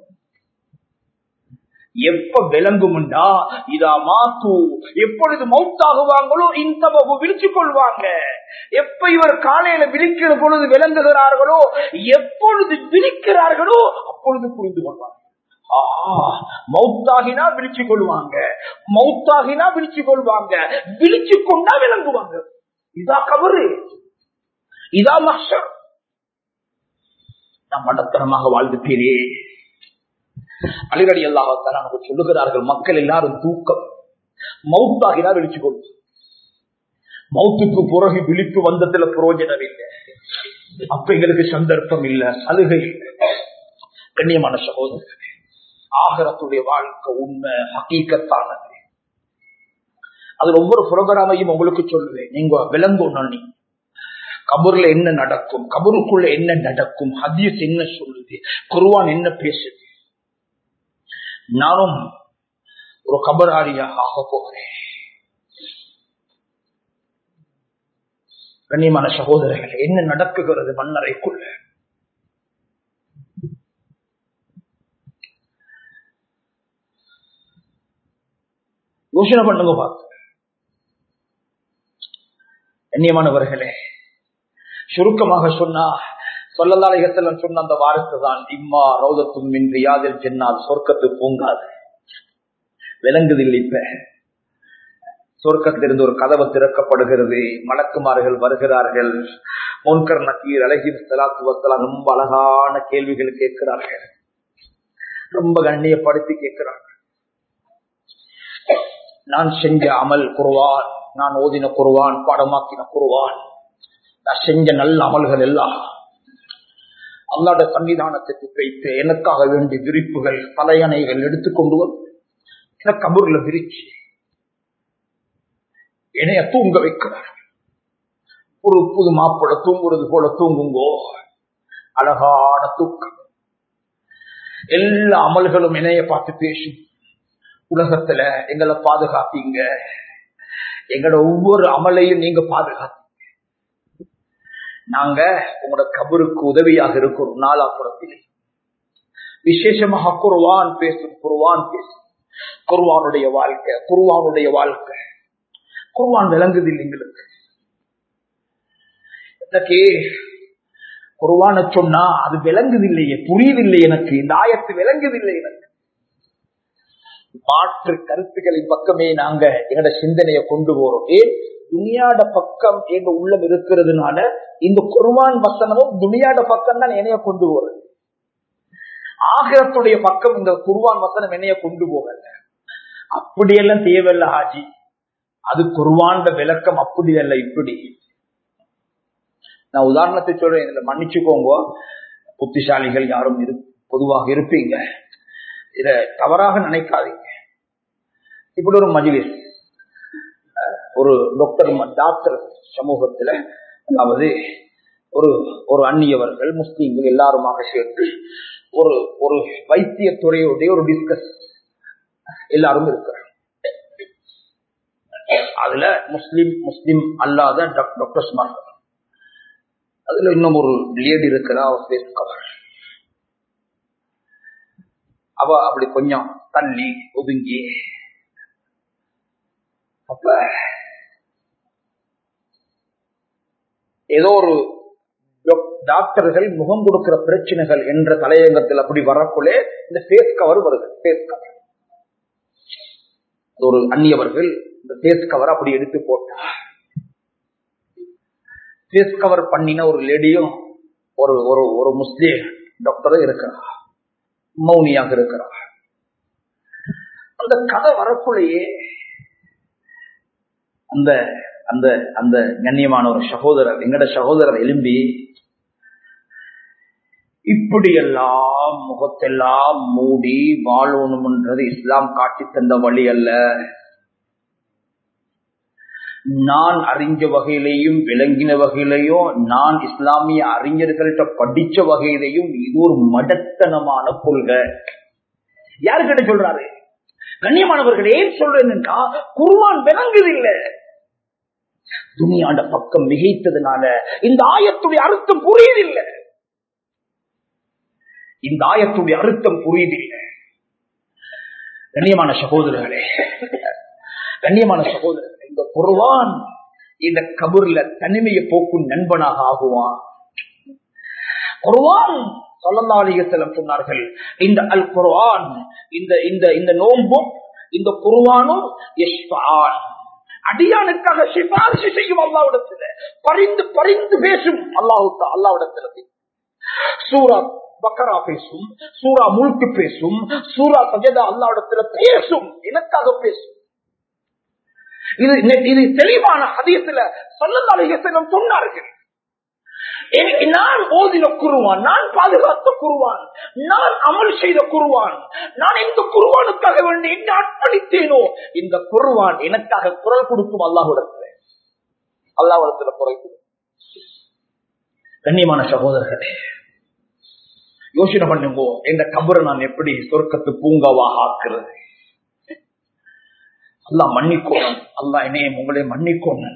எப்ப விளங்கும்டா இதா மாத்து எப்பொழுது மௌத்தாகுவாங்களோ இந்த வகு விழிச்சு கொள்வாங்க எப்ப இவர் காலையில விழிக்கிற பொழுது விளங்குகிறார்களோ எப்பொழுது விழிக்கிறார்களோ அப்பொழுது புரிந்து கொள்வாங்க மௌத்தாகினா விழிச்சு கொள்வாங்க மௌத்தாகினா விழிச்சு கொள்வாங்க விழிச்சு கொண்டா விளங்குவாங்க இதா கவரு இதா மஷர் நான் மடத்தனமாக வாழ்ந்துட்டீரே அலிரடி அல்லாஹால நமக்கு சொல்லுகிறார்கள் மக்கள் எல்லாரும் தூக்கம் மவுத்தாகினா விழிச்சு கொள்ளும் மௌத்துக்கு பிறகு விழிப்பு வந்ததுல புரோஜனம் இல்லை அப்ப எங்களுக்கு சந்தர்ப்பம் இல்ல சலுகை இல்லை கண்ணியமான சகோதரர் ஆகரத்துடைய வாழ்க்கை உண்மை ஹக்கீக்கத்தானது அது ஒவ்வொரு புரோகிராமையும் உங்களுக்கு சொல்லுவேன் நீங்க விளங்கணும் நீ கபூர்ல என்ன நடக்கும் கபருக்குள்ள என்ன நடக்கும் ஹதீஸ் என்ன சொல்லுது குருவான் என்ன பேசுது நானும் ஒரு கபராரியாக ஆக போகிறேன் கண்ணியமான சகோதரர்கள் என்ன நடக்குகிறது மன்னரைக்குள்ள யோசனை பண்ணுங்க பார்த்து கண்ணியமானவர்களே சுருக்கமாக சொன்னா சொல்லலாலயத்தில் சொன்ன அந்த வார்த்தை தான் இம்மா ரௌதத்தும் மின்றி யாதில் சென்னால் சொர்க்கத்து பூங்காது விளங்குதில்லை இப்ப சொர்க்கத்திலிருந்து ஒரு கதவு திறக்கப்படுகிறது மலக்குமார்கள் வருகிறார்கள் முன்கர் நக்கீர் அழகி சலாத்து வசலாம் ரொம்ப அழகான கேள்விகள் கேட்கிறார்கள் ரொம்ப கண்ணியப்படுத்தி கேட்கிறார்கள் நான் செஞ்ச அமல் குருவான் நான் ஓதின குருவான் பாடமாக்கின குருவான் நான் செஞ்ச நல்ல அமல்கள் எல்லாம் அல்லாட சன்னிதானத்துக்கு வைத்து எனக்காக வேண்டிய விரிப்புகள் தலையணைகள் எடுத்துக்கொண்டு வந்து எனக்கு கபூர்ல விரிச்சு என்னைய தூங்க வைக்கிறார் ஒரு புது மாப்பிள தூங்குறது போல தூங்குங்கோ அழகான தூக்கம் எல்லா அமல்களும் இணைய பார்த்து பேசும் உலகத்துல எங்களை பாதுகாத்தீங்க எங்களோட ஒவ்வொரு அமலையும் நீங்க பாதுகாத்தீங்க நாங்க உங்களோட கபருக்கு உதவியாக இருக்கிறோம் நாலாப்புறத்தில் விசேஷமாக குருவான் பேசும் குருவான் பேசும் குருவானுடைய வாழ்க்கை குருவானுடைய வாழ்க்கை குருவான் விளங்குது எங்களுக்கு எனக்கு குருவான சொன்னா அது விளங்குதில்லையே புரியுதில்லை எனக்கு இந்த ஆயத்து விளங்குதில்லை எனக்கு மாற்று கருத்துக்களின் பக்கமே நாங்க எங்களோட சிந்தனையை கொண்டு போறோம் ஏன் துணியாட பக்கம் எங்க உள்ளம் இருக்கிறதுனால இந்த குருவான் வசனமும் துணியாட பக்கம் தான் என்னைய கொண்டு போறது ஆகிரத்துடைய பக்கம் இந்த குருவான் வசனம் என்னைய கொண்டு போகல அப்படியெல்லாம் தேவையில்ல ஹாஜி அது குருவாண்ட விளக்கம் அப்படி அல்ல இப்படி நான் உதாரணத்தை சொல்றேன் இதுல மன்னிச்சுக்கோங்க புத்திசாலிகள் யாரும் இரு பொதுவாக இருப்பீங்க இத தவறாக நினைக்காதீங்க இப்படி ஒரு மஜிலிஸ் ஒரு டாக்டர் டாக்டர் சமூகத்துல அதாவது ஒரு ஒரு அந்நியவர்கள் முஸ்லீம்கள் எல்லாருமாக சேர்த்து ஒரு ஒரு வைத்திய துறையுடைய ஒரு டிஸ்கஸ் எல்லாரும் இருக்கிறாங்க அதுல முஸ்லிம் முஸ்லிம் அல்லாத டாக்டர்ஸ் மார்கள் அதுல இன்னும் ஒரு லேடி இருக்கிறா அவ பேஸ் கவர் அவ அப்படி கொஞ்சம் தள்ளி ஒதுங்கி அப்ப ஏதோ ஒரு டாக்டர்கள் முகம் கொடுக்கிற பிரச்சனைகள் என்ற தலையங்கத்தில் அப்படி வரக்குள்ளே இந்த பேஸ் கவர் வருது பேஸ் கவர் ஒரு அந்நியவர்கள் இந்த பேஸ் கவர் அப்படி எடுத்து போட்டா பேஸ் கவர் பண்ணின ஒரு லேடியும் ஒரு ஒரு ஒரு முஸ்லீம் டாக்டரும் இருக்கிறா மௌனியாக இருக்கிறா அந்த கதை வரக்குள்ளேயே அந்த அந்த அந்த கண்ணியமான ஒரு சகோதரர் எங்கட சகோதரர் எலும்பி இப்படியெல்லாம் முகத்தெல்லாம் மூடி வாழணும்ன்றது இஸ்லாம் காட்டி தந்த வழி அல்ல நான் அறிஞ்ச வகையிலையும் விளங்கின வகையிலையும் நான் இஸ்லாமிய அறிஞர்கள்ட்ட படிச்ச வகையிலையும் இது ஒரு மடத்தனமான கொள்கை யாருக்கிட்ட சொல்றாரு கண்ணியமானவர்கள் ஏன் சொல்றேன்னா குருவான் விளங்குது இல்ல துணியாண்ட பக்கம் மிகைத்ததுனால இந்த ஆயத்துடைய அர்த்தம் புரியுதில்லை இந்த ஆயத்துடைய அர்த்தம் புரியுதில்லை கண்ணியமான சகோதரர்களே கண்ணியமான சகோதரர்களே இந்த குருவான் இந்த கபூர்ல தனிமையை போக்கும் நண்பனாக ஆகுவான் குருவான் சொல்லலாலியத்திலம் சொன்னார்கள் இந்த அல் குர்ஆன் இந்த இந்த இந்த நோன்பும் இந்த குருவானும் யஷ்பான் அடியானுக்காக சிபாரிசு செய்யும் அல்லாவிடத்துல பரிந்து பரிந்து பேசும் அல்லாஹு அல்லாவிடத்துல சூரா பக்கரா பேசும் சூரா முழுக்கு பேசும் சூரா சஜதா அல்லாவிடத்துல பேசும் எனக்காக பேசும் இது இது தெளிவான ஹதீஸ்ல சொல்லலாலியத்திலம் சொன்னார்கள் எனக்கு நான் ஓதின குருவான் நான் பாதுகாத்த குருவான் நான் அமல் செய்த குருவான் நான் இந்த குருவானுக்காக வேண்டி என்ன அர்ப்பணித்தேனோ இந்த குருவான் எனக்காக குரல் கொடுக்கும் அல்லாஹுடத்துல அல்லாஹுடத்துல குரல் கொடுக்கும் கண்ணியமான சகோதரர்களே யோசனை பண்ணுங்கோ இந்த கபரை நான் எப்படி சொர்க்கத்து பூங்காவாக ஆக்குறது அல்லா மன்னிக்கோணும் அல்லா என்னையும் உங்களே மன்னிக்கோணும்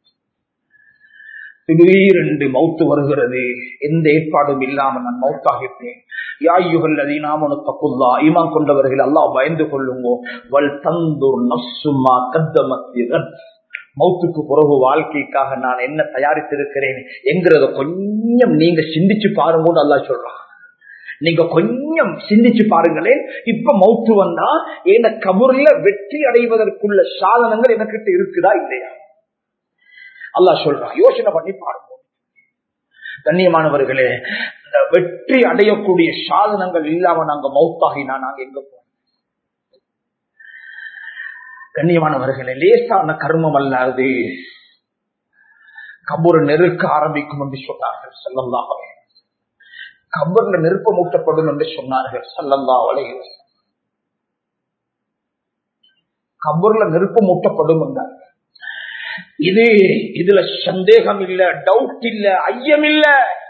திடீரென்று மௌத்து வருகிறது எந்த ஏற்பாடும் இல்லாமல் நான் மௌத்தாகிட்டேன் யாயுகள் அதீனாமனு தப்புல்லா ஈமான் கொண்டவர்கள் எல்லாம் பயந்து கொள்ளுங்கோ வல் தந்தூர் நசுமா கத்தமத்திரன் மௌத்துக்கு பிறகு வாழ்க்கைக்காக நான் என்ன தயாரித்திருக்கிறேன் என்கிறத கொஞ்சம் நீங்க சிந்திச்சு பாருங்க அல்லா சொல்றான் நீங்க கொஞ்சம் சிந்திச்சு பாருங்களேன் இப்ப மௌத்து வந்தா என்ன கபூர்ல வெற்றி அடைவதற்குள்ள சாதனங்கள் எனக்கிட்ட இருக்குதா இல்லையா அல்லா சொல்றான் யோசனை பண்ணி பாருங்க கண்ணியமானவர்களே இந்த வெற்றி அடையக்கூடிய சாதனங்கள் இல்லாம நாங்க மௌத்தாகினா நாங்க எங்க போறோம் கண்ணியமானவர்களே லேசான கர்மம் அல்லாது கபூர் நெருக்க ஆரம்பிக்கும் என்று சொன்னார்கள் செல்லல்லாக கபர்ல நெருப்பம் ஊட்டப்படும் என்று சொன்னார்கள் சல்லல்லா வலையில் கபர்ல நெருப்பம் ஊட்டப்படும் என்றார்கள் இது இதுல சந்தேகம் இல்ல டவுட் இல்ல ஐயம் இல்ல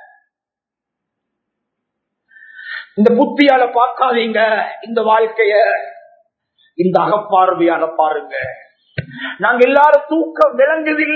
இந்த புத்தியால பார்க்காதீங்க இந்த வாழ்க்கைய இந்த அகப்பார்வையால பாருங்க நாங்க எல்லாரும் தூக்கம் விளங்குதில்ல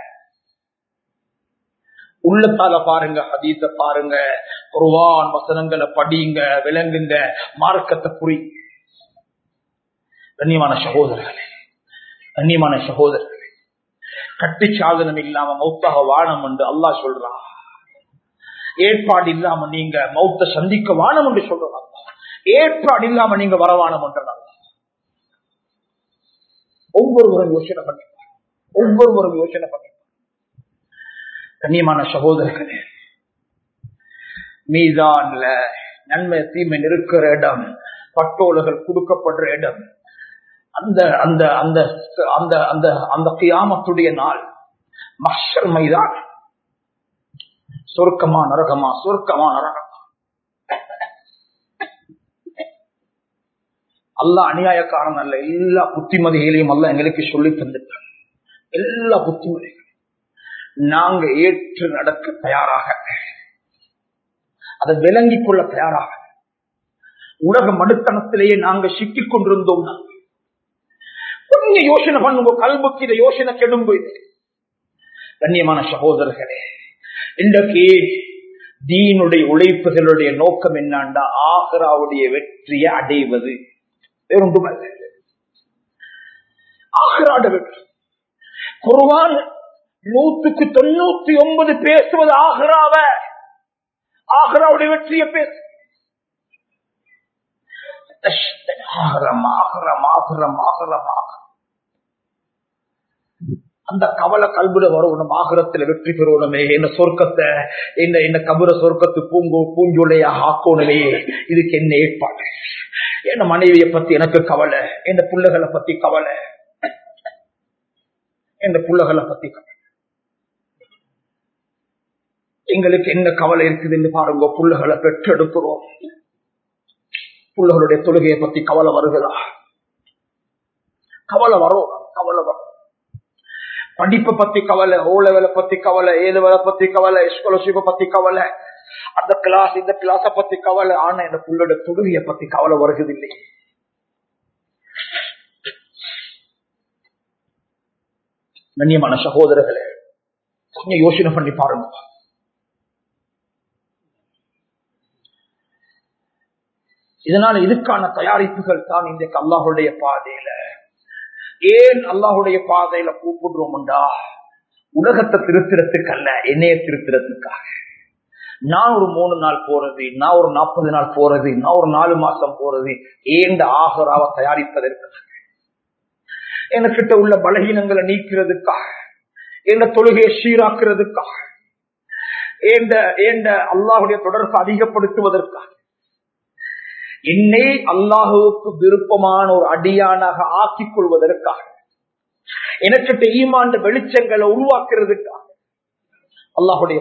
உள்ளத்தால பாருங்க ஹதீச பாருங்க குருவான் வசனங்களை படியுங்க விளங்குங்க மார்க்கத்தை புரி கண்ணியமான சகோதரர்களே கண்ணியமான சகோதரர்களே கட்டி சாதனம் இல்லாம மௌத்தாக வானம் என்று அல்லாஹ் சொல்றா ஏற்பாடு இல்லாம நீங்க மௌத்த சந்திக்க வானம் என்று சொல்றாங்க ஏற்பாடு இல்லாம நீங்க வரவானம் என்றாங்க ஒவ்வொருவரும் யோசனை பண்ணி ஒவ்வொருவரும் யோசனை பண்ணி கண்ணியமான சகோதரர்களே மீதான்ல நன்மை தீமை இருக்கிற இடம் பட்டோலைகள் கொடுக்கப்படுற இடம் அந்த அந்த அந்த அந்த அந்த அந்த கியாமத்துடைய நாள் மஷர் மைதான் சொர்க்கமா நரகமா சொர்க்கமா நரகமா அல்ல அநியாயக்காரன் அல்ல எல்லா புத்திமதிகளையும் அல்ல எங்களுக்கு சொல்லி தந்துட்டான் எல்லா புத்திமதிகளும் நாங்க ஏற்று நடக்க தயாராக அதை விளங்கிக் கொள்ள தயாராக உலக மடுத்தனத்திலேயே நாங்க சிக்கிக் கொண்டிருந்தோம் கொஞ்சம் யோசனை பண்ணுங்க கல்புக்கு இதை யோசனை கெடும்பு கண்ணியமான சகோதரர்களே இன்றைக்கு தீனுடைய உழைப்புகளுடைய நோக்கம் என்னாண்டா ஆகராவுடைய வெற்றியை அடைவது வேறொன்றுமல்ல ஆகராட வெற்றி குருவான் நூத்துக்கு தொண்ணூத்தி ஒன்பது பேசுவது ஆகராவ ஆகராவுடைய வெற்றியை பேசு ஆகரம் ஆகரம் ஆகரம் ஆகரம் ஆகரம் அந்த கவலை கல்விட வரணும் ஆகரத்துல வெற்றி பெறணுமே என்ன சொர்க்கத்தை என்ன என்ன கபுர சொர்க்கத்து பூங்கு பூஞ்சுளையா ஆக்கணுமே இதுக்கு என்ன ஏற்பாடு என்ன மனைவியை பத்தி எனக்கு கவலை என் பிள்ளைகளை பத்தி கவலை என் பிள்ளைகளை பத்தி கவலை எங்களுக்கு என்ன கவலை இருக்குதுன்னு பாருங்க புள்ளைகளை பெற்றெடுக்கிறோம் புள்ளைகளுடைய தொழுகையை பத்தி கவலை வருகிறதா கவலை வரும் கவலை வரும் படிப்பை பத்தி கவலை ஓ லெவலை பத்தி கவலை ஏ லெவலை பத்தி கவலை ஸ்காலர்ஷிப்பை பத்தி கவலை அந்த கிளாஸ் இந்த கிளாஸ பத்தி கவலை ஆனா இந்த புள்ளோட தொழுகையை பத்தி கவலை வருகிறது இல்லை கண்ணியமான சகோதரர்களே கொஞ்சம் யோசனை பண்ணி பாருங்க இதனால இதுக்கான தயாரிப்புகள் தான் இன்றைக்கு அல்லாஹுடைய பாதையில ஏன் அல்லாஹுடைய பாதையில கூப்பிடுறோம்டா உலகத்தை திருத்திரத்துக்கு அல்ல என்னைய திருத்திரத்துக்காக நான் ஒரு மூணு நாள் போறது நான் ஒரு நாற்பது நாள் போறது நான் ஒரு நாலு மாசம் போறது ஏண்ட ஆகராவ தயாரிப்பதற்காக எனக்கிட்ட உள்ள பலகீனங்களை நீக்கிறதுக்காக என்ன தொழுகையை சீராக்குறதுக்காக ஏண்ட ஏண்ட அல்லாஹுடைய தொடர்பு அதிகப்படுத்துவதற்காக என்னை அல்லாஹுவுக்கு விருப்பமான ஒரு அடியானாக ஆக்கிக் கொள்வதற்காக எனக்கிட்ட ஈமாண்ட வெளிச்சங்களை உருவாக்குறதுக்காக அல்லாஹுடைய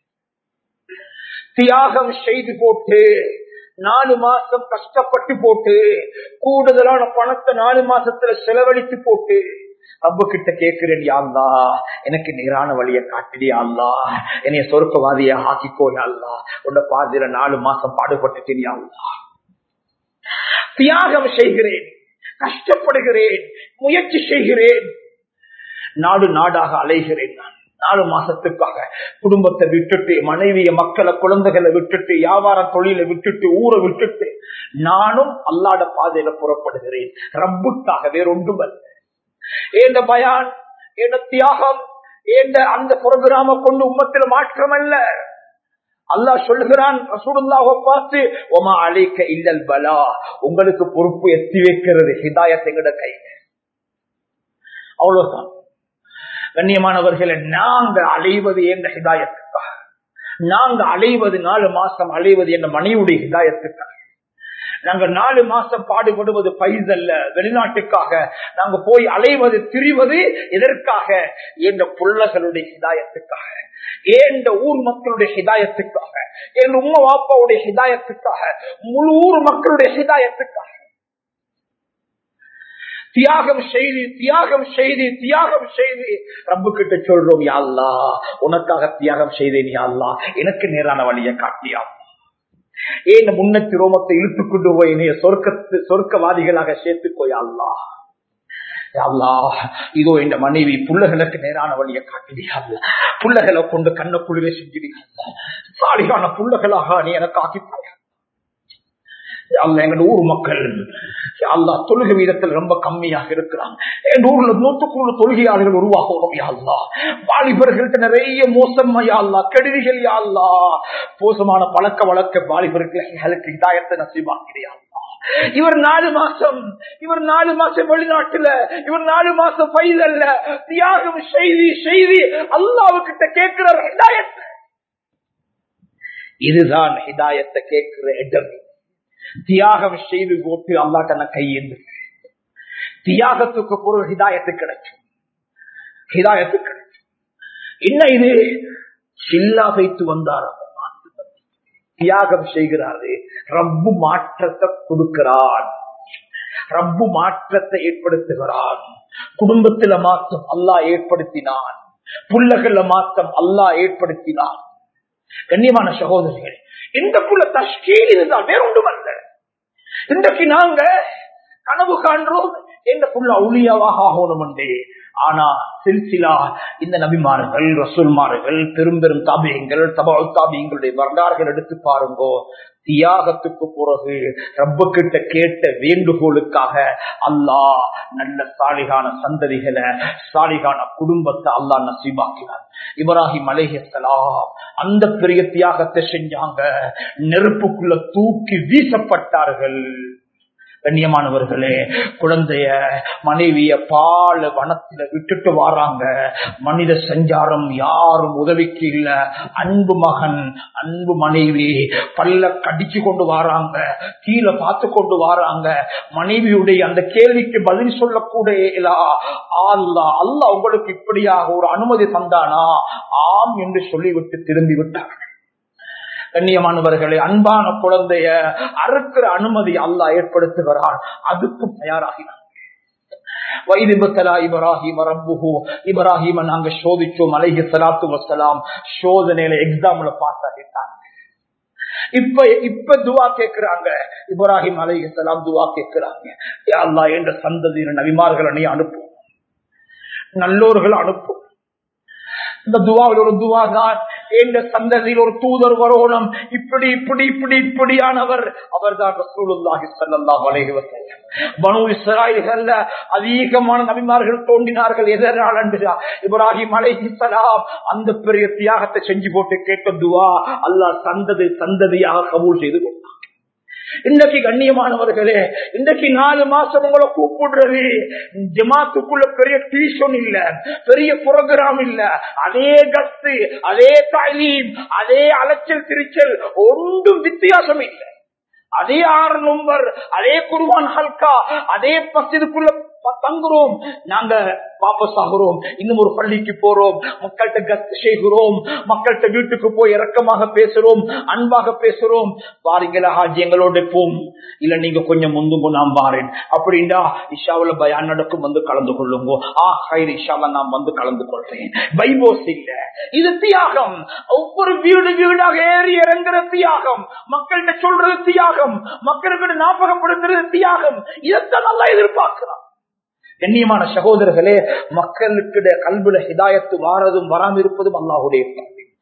தியாகம் செய்து போட்டு நாலு மாசம் கஷ்டப்பட்டு போட்டு கூடுதலான பணத்தை நாலு மாசத்துல செலவழித்து போட்டு ரப்ப கிட்ட கேட்கிறேன் யாழ்லா எனக்கு நேரான வழியை காட்டிடி அல்லா என்னைய சொருக்கவாதிய ஆக்கிக்கோ யாழ்லா உன்ன பாதியில நாலு மாசம் பாடுபட்டுட்டேன் யாழ்லா தியாகம் செய்கிறேன் கஷ்டப்படுகிறேன் முயற்சி செய்கிறேன் நாடு நாடாக அலைகிறேன் நான் நாலு மாசத்துக்காக குடும்பத்தை விட்டுட்டு மனைவிய மக்களை குழந்தைகளை விட்டுட்டு வியாபார தொழிலை விட்டுட்டு ஊரை விட்டுட்டு நானும் அல்லாட பாதையில புறப்படுகிறேன் ரப்புக்காக வேறொன்றுமல்ல இந்த பயான் என்ற தியாகம் என்ற அந்த புரோகிராம கொண்டு உம்மத்தில் மாற்றம் அல்ல அல்லாஹ் சொல்லுகிறான் ரசூலுல்லாஹ் பார்த்து ஒமா அழைக்க இல்லல் பலா உங்களுக்கு பொறுப்பு எத்தி வைக்கிறது ஹிதாயத் எங்கட கை அவ்வளவுதான் கண்ணியமானவர்களை நாங்க அலைவது என்ற ஹிதாயத்துக்காக நாங்க அலைவது நாலு மாசம் அலைவது என்ற மனைவியுடைய ஹிதாயத்துக்காக நாங்க நாலு மாசம் பாடுபடுவது பைஸ் அல்ல வெளிநாட்டுக்காக நாங்க போய் அலைவது திரிவது எதற்காக என்ற புள்ளகளுடைய ஹிதாயத்துக்காக ஏந்த ஊர் மக்களுடைய ஹிதாயத்துக்காக என் உம்மா வாப்பாவுடைய ஹிதாயத்துக்காக முழு ஊர் மக்களுடைய ஹிதாயத்துக்காக தியாகம் செய்து தியாகம் செய்து தியாகம் செய்து ரப்பு கிட்ட சொல்றோம் யாழ்லா உனக்காக தியாகம் செய்தேன் யாழ்லா எனக்கு நேரான வழியை காட்டியா ஏன் முன்னத்தி ரோமத்தை இழுத்துக் கொண்டு போய் நீ சொர்க்கத்து சொர்க்கவாதிகளாக சேர்த்துக்கோயல்லா இதோ இந்த மனைவி புள்ளகளுக்கு நேரான வழியை காட்டுவியா புள்ளகளை கொண்டு கண்ண குழுவே செஞ்சுவியா சாலிகான புள்ளகளாக நீ எனக்கு ஆக்கிப்பாயா எங்க ஊர் மக்கள் அல்லா தொழுகை வீதத்தில் ரொம்ப கம்மியாக இருக்கிறாங்க எங்க ஊர்ல நூத்துக்குள்ள தொழுகையாளர்கள் உருவாகணும் யாழ்லா வாலிபர்கள்ட்ட நிறைய மோசம் யாழ்லா கெடுதிகள் யாழ்லா மோசமான பழக்க வழக்க வாலிபர்களுக்கு இதாயத்தை நசிவாக்கிறியா இவர் நாலு மாசம் இவர் நாலு மாசம் வெளிநாட்டுல இவர் நாலு மாசம் பயில் அல்ல தியாகம் செய்தி செய்தி அல்லாவுக்கிட்ட கேட்கிற ஹிதாயத்தை இதுதான் ஹிதாயத்தை கேட்கிற இடம் தியாகம் செய்து போட்டு அல்லா தன்னை கையேந்து தியாகத்துக்கு பொருள் ஹிதாயத்து கிடைக்கும் ஹிதாயத்து கிடைக்கும் என்ன இது சில்லா வைத்து வந்தார் தியாகம் செய்கிறாரு ரப்பு மாற்றத்தை கொடுக்கிறான் ரப்பு மாற்றத்தை ஏற்படுத்துகிறான் குடும்பத்தில மாற்றம் அல்லாஹ் ஏற்படுத்தினான் புள்ளகள மாற்றம் அல்லாஹ் ஏற்படுத்தினான் கண்ணியமான சகோதரிகள் இந்த புள்ள தஷ்கீல் இதுதான் வேற ஒன்றும் அல்ல இன்றைக்கு நாங்க கனவு காண்றோம் எந்த புள்ள அவுளியாவாக ஆகணும் ஆனா சில்சிலா இந்த நபிமார்கள் ரசூல்மார்கள் பெரும் பெரும் தாபியங்கள் தபா தாபியங்களுடைய வரலாறுகள் எடுத்து பாருங்கோ தியாகத்துக்கு பிறகு ரப்ப கிட்ட கேட்ட வேண்டுகோளுக்காக அல்லாஹ் நல்ல சாலிகான சந்ததிகளை சாலிகான குடும்பத்தை அல்லாஹ் நசீபாக்கினார் இப்ராஹிம் அலேஹலாம் அந்த பெரிய தியாகத்தை செஞ்சாங்க நெருப்புக்குள்ள தூக்கி வீசப்பட்டார்கள் கண்ணியமானவர்களே குழந்தைய மனைவிய பால் வனத்துல விட்டுட்டு வராங்க மனித சஞ்சாரம் யாரும் உதவிக்கு இல்ல அன்பு மகன் அன்பு மனைவி பல்ல கடிச்சு கொண்டு வராங்க கீழே பார்த்து கொண்டு வராங்க மனைவியுடைய அந்த கேள்விக்கு பதில் சொல்லக்கூடிய அல்லா அல்லா உங்களுக்கு இப்படியாக ஒரு அனுமதி தந்தானா ஆம் என்று சொல்லிவிட்டு திரும்பி விட்டார்கள் கண்ணியமானவர்களே அன்பான குழந்தைய அறுக்கிற அனுமதி அல்லா ஏற்படுத்துகிறார் அதுக்கும் தயாராகினார் இப்ராஹிம் ரப்புஹு இப்ராஹிம நாங்க சோதிச்சோம் அலைஹி சலாத்து வசலாம் சோதனையில எக்ஸாம்ல பாஸ் ஆகிட்டாங்க இப்ப இப்ப துவா கேட்கிறாங்க இப்ராஹிம் அலைஹி சலாம் துவா கேட்கிறாங்க அல்லா என்ற சந்ததியின் நபிமார்களை நீ அனுப்பும் நல்லோர்கள் அனுப்பும் இந்த துவாவில் ஒரு துவா தான் எந்த சந்ததியில் ஒரு தூதர் வரணும் இப்படி இப்படி இப்படி இப்படியானவர் அவர் தான் ரசூலுல்லாஹி ஸல்லல்லாஹு அலைஹி வஸல்லம் பனு இஸ்ராயீல்ல அதிகமான நபிமார்கள் தோன்றினார்கள் எதனால் என்று இப்ராஹிம் அலைஹிஸ்ஸலாம் அந்த பெரிய தியாகத்தை செஞ்சு போட்டு கேட்ட துவா அல்லாஹ் சந்ததி சந்ததியாக கபூல் செய்து கொண்டார் இன்றைக்கு கண்ணியமானவர்களே இன்றைக்கு நாலு மாசம் உங்களை கூப்பிடுறது ஜமாத்துக்குள்ள பெரிய டியூஷன் இல்ல பெரிய புரோகிராம் இல்ல அதே கஸ்து அதே தாலீம் அதே அலைச்சல் திருச்சல் ஒன்றும் வித்தியாசம் இல்லை அதே ஆறு நம்பர் அதே குருவான் ஹல்கா அதே பசிதுக்குள்ள தங்குறோம் நாங்க வாபஸ் ஆகிறோம் இன்னும் ஒரு பள்ளிக்கு போறோம் மக்கள்கிட்ட கத்து செய்கிறோம் மக்கள்கிட்ட வீட்டுக்கு போய் இறக்கமாக பேசுறோம் அன்பாக பேசுறோம் வாரீங்களா ஹாஜி எங்களோட போம் இல்ல நீங்க கொஞ்சம் முந்துங்க நான் வாரேன் அப்படின்னா இஷாவுல பயான் நடக்கும் வந்து கலந்து கொள்ளுங்க ஆ ஹைர் இஷாவ நான் வந்து கலந்து கொள்றேன் பைபோஸ் இல்ல இது தியாகம் ஒவ்வொரு வீடு வீடாக ஏறி இறங்குற தியாகம் மக்கள்கிட்ட சொல்றது தியாகம் மக்களுக்கு ஞாபகப்படுத்துறது தியாகம் இதைத்தான் நல்லா எதிர்பார்க்கிறான் கண்ணியமான சகோதரர்களே மக்களுக்கு கல்வில ஹிதாயத்து வாரதும் வராம இருப்பதும் அல்லாஹுடைய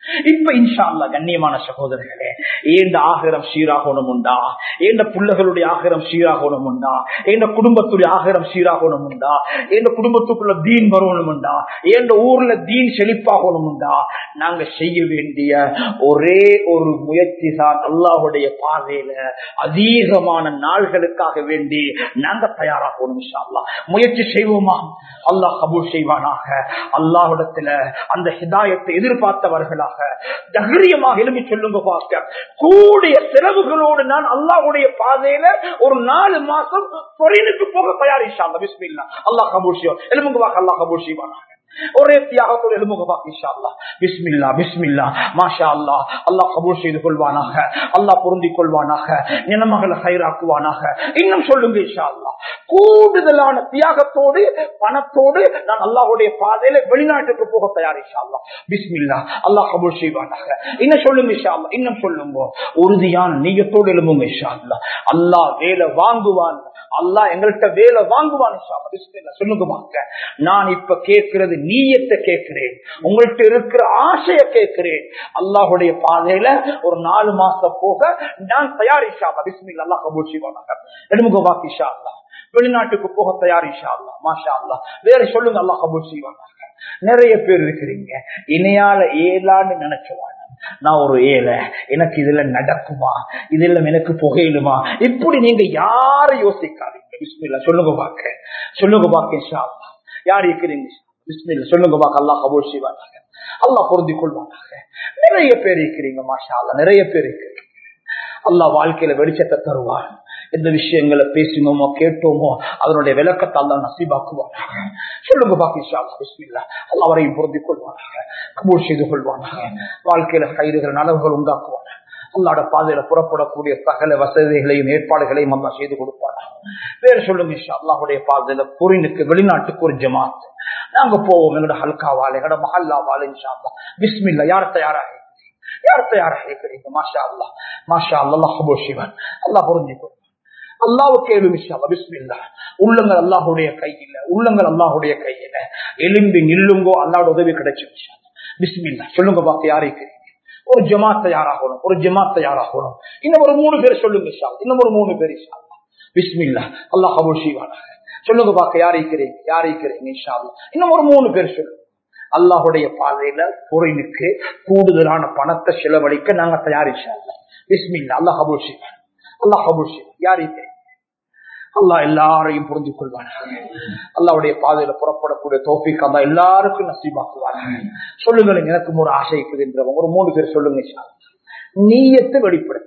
இப்ப இன்ஷா அல்லா கண்ணியமான சகோதரர்களே ஏண்ட ஆகிரம் சீராகணும் உண்டா ஏண்ட பிள்ளைகளுடைய ஆகிரம் சீராகணும் உண்டா ஏண்ட குடும்பத்துடைய ஆகிரம் சீராகணும் உண்டா ஏண்ட குடும்பத்துக்குள்ள தீன் வரணும் உண்டா ஏண்ட ஊர்ல தீன் செழிப்பாகணும் உண்டா நாங்க செய்ய வேண்டிய ஒரே ஒரு முயற்சி தான் அல்லாஹுடைய பாதையில அதிகமான நாள்களுக்காக வேண்டி நாங்க தயாராகணும் இன்ஷா அல்லாஹ் முயற்சி செய்வோமா அல்லாஹ் கபூல் செய்வானாக அல்லாஹிடத்துல அந்த ஹிதாயத்தை எதிர்பார்த்தவர்களாக தைரியமாக எழுப்பி சொல்லுங்க பார்க்க கூடிய செலவுகளோடு நான் அல்லாஹுடைய பாதையில ஒரு நாலு மாசம் பொறினுக்கு போக தயாரிச்சா பிஸ்மில்லா அல்லாஹ் கபூல் செய்வோம் எலும்புங்க வாக்க அல்லாஹ் கபூல் செய்வானாக ஒரே தியாகத்தோடு எழுமுகபா இன்ஷா அல்லா பிஸ்மில்லா பிஸ்மில்லா மாஷா அல்லா அல்லாஹ் கபூல் செய்து கொள்வானாக அல்லாஹ் பொருந்திக் கொள்வானாக நிலமகளை ஹைராக்குவானாக இன்னும் சொல்லுங்க இன்ஷா அல்லா கூடுதலான தியாகத்தோடு பணத்தோடு நான் அல்லாஹுடைய பாதையில வெளிநாட்டுக்கு போக தயார் இன்ஷா அல்லா பிஸ்மில்லா அல்லாஹ் கபூல் செய்வானாக இன்னும் சொல்லுங்க இன்ஷா அல்லா இன்னும் சொல்லுங்க உறுதியான நீயத்தோடு எழும்புங்க இன்ஷா அல்லா அல்லாஹ் வேலை வாங்குவான் அல்லாஹ் எங்கள்கிட்ட வேலை வாங்குவான் சொல்லுங்க மாக்க நான் இப்ப கேட்கிறது நீயத்தை கேட்கிறேன் உங்கள்கிட்ட இருக்கிற ஆசைய கேட்கிறேன் அல்லாஹுடைய பாதையில ஒரு நாலு மாசம் போக நான் தயாரிஷா பிஸ்மில் அல்லா கபூல் செய்வானாக எடுமுக வாக்கிஷா அல்லா வெளிநாட்டுக்கு போக தயாரிஷா அல்லா மாஷா அல்லா வேற சொல்லுங்க அல்லா கபூல் செய்வானாக நிறைய பேர் இருக்கிறீங்க இணையால ஏலான்னு நினைச்சுவாங்க நான் ஒரு ஏழை எனக்கு இதுல நடக்குமா இதுல எனக்கு புகையிலுமா இப்படி நீங்க யாரும் யோசிக்காதீங்க பிஸ்மில்ல சொல்லுங்க பாக்க சொல்லுங்க பாக்க இன்ஷா அல்லா யார் இருக்கிறீங்க பிஸ்மில்ல சொல்லுங்க பாக்க அல்லா கபூல் செய்வாங்க அல்லா பொருந்தி கொள்வாங்க நிறைய பேர் இருக்கிறீங்க மாஷா அல்லா நிறைய பேர் இருக்கிறீங்க அல்லா வாழ்க்கையில வெளிச்சத்தை தருவான் எந்த விஷயங்களை பேசினோமோ கேட்டோமோ அதனுடைய விளக்கத்தால் தான் நசீபாக்குவானாக சொல்லுங்க பாக்கிஷா பிஸ்மில்லா அல்லா வரையும் பொருந்தி கொள்வானாக கபூல் செய்து கொள்வானாக வாழ்க்கையில கயிறுகள் நனவுகள் உண்டாக்குவாங்க அல்லாட பாதையில புறப்படக்கூடிய சகல வசதிகளையும் ஏற்பாடுகளையும் அல்லா செய்து கொடுப்பாங்க வேற சொல்லுங்க இஷா அல்லாஹுடைய பாதையில புரினுக்கு வெளிநாட்டுக்கு ஒரு ஜமாத் நாங்க போவோம் எங்களோட ஹல்காவால் எங்களோட மஹல்லாவால் இன்ஷா அல்லா பிஸ்மில்லா யார் தயாராக யார் தயாராக இருக்கிறீங்க மாஷா அல்லா மாஷா அல்லா ஹபோ சிவன் அல்லா புரிஞ்சு கொள்வான் அல்லாவுக்கு எழுமிஷா பிஸ்மில்லா உள்ளங்கள் அல்லாஹுடைய கையில உள்ளங்கள் அல்லாஹுடைய கையில எலும்பி நில்லுங்கோ அல்லாட உதவி கிடைச்சிருச்சு பிஸ்மில்லா சொல்லுங்க பாக்க யாருக்கு ஒரு ஜமாத் தயாராகணும் ஒரு ஜமாத் தயாராகணும் இன்னும் ஒரு மூணு பேர் சொல்லுங்க ஷா இன்னும் ஒரு மூணு பேர் ஷா பிஸ்மில்லா அல்லாஹ் கபூல் செய்வானா சொல்லுங்க பாக்க யார் இருக்கிறீங்க யார் இருக்கிறீங்க இன்ஷா அல்லா இன்னும் ஒரு மூணு பேர் சொல்லுங்க அல்லாஹுடைய பாதையில பொருளுக்கு கூடுதலான பணத்தை செலவழிக்க நாங்க தயாரிச்சா பிஸ்மில்லா அல்லாஹ் கபூல் செய்வான் அல்லாஹ் கபூல் செய்வான் யார் இருக்கிறீங்க அல்லா எல்லாரையும் புரிஞ்சு கொள்வாங்க அல்லாவுடைய பாதையில புறப்படக்கூடிய தோப்பிக்கு அல்லா எல்லாருக்கும் நசீபாக்குவாங்க சொல்லுங்க எனக்கும் ஒரு ஆசை இருக்குதுன்றவங்க ஒரு மூணு பேர் சொல்லுங்க நீயத்தை வெளிப்படுத்து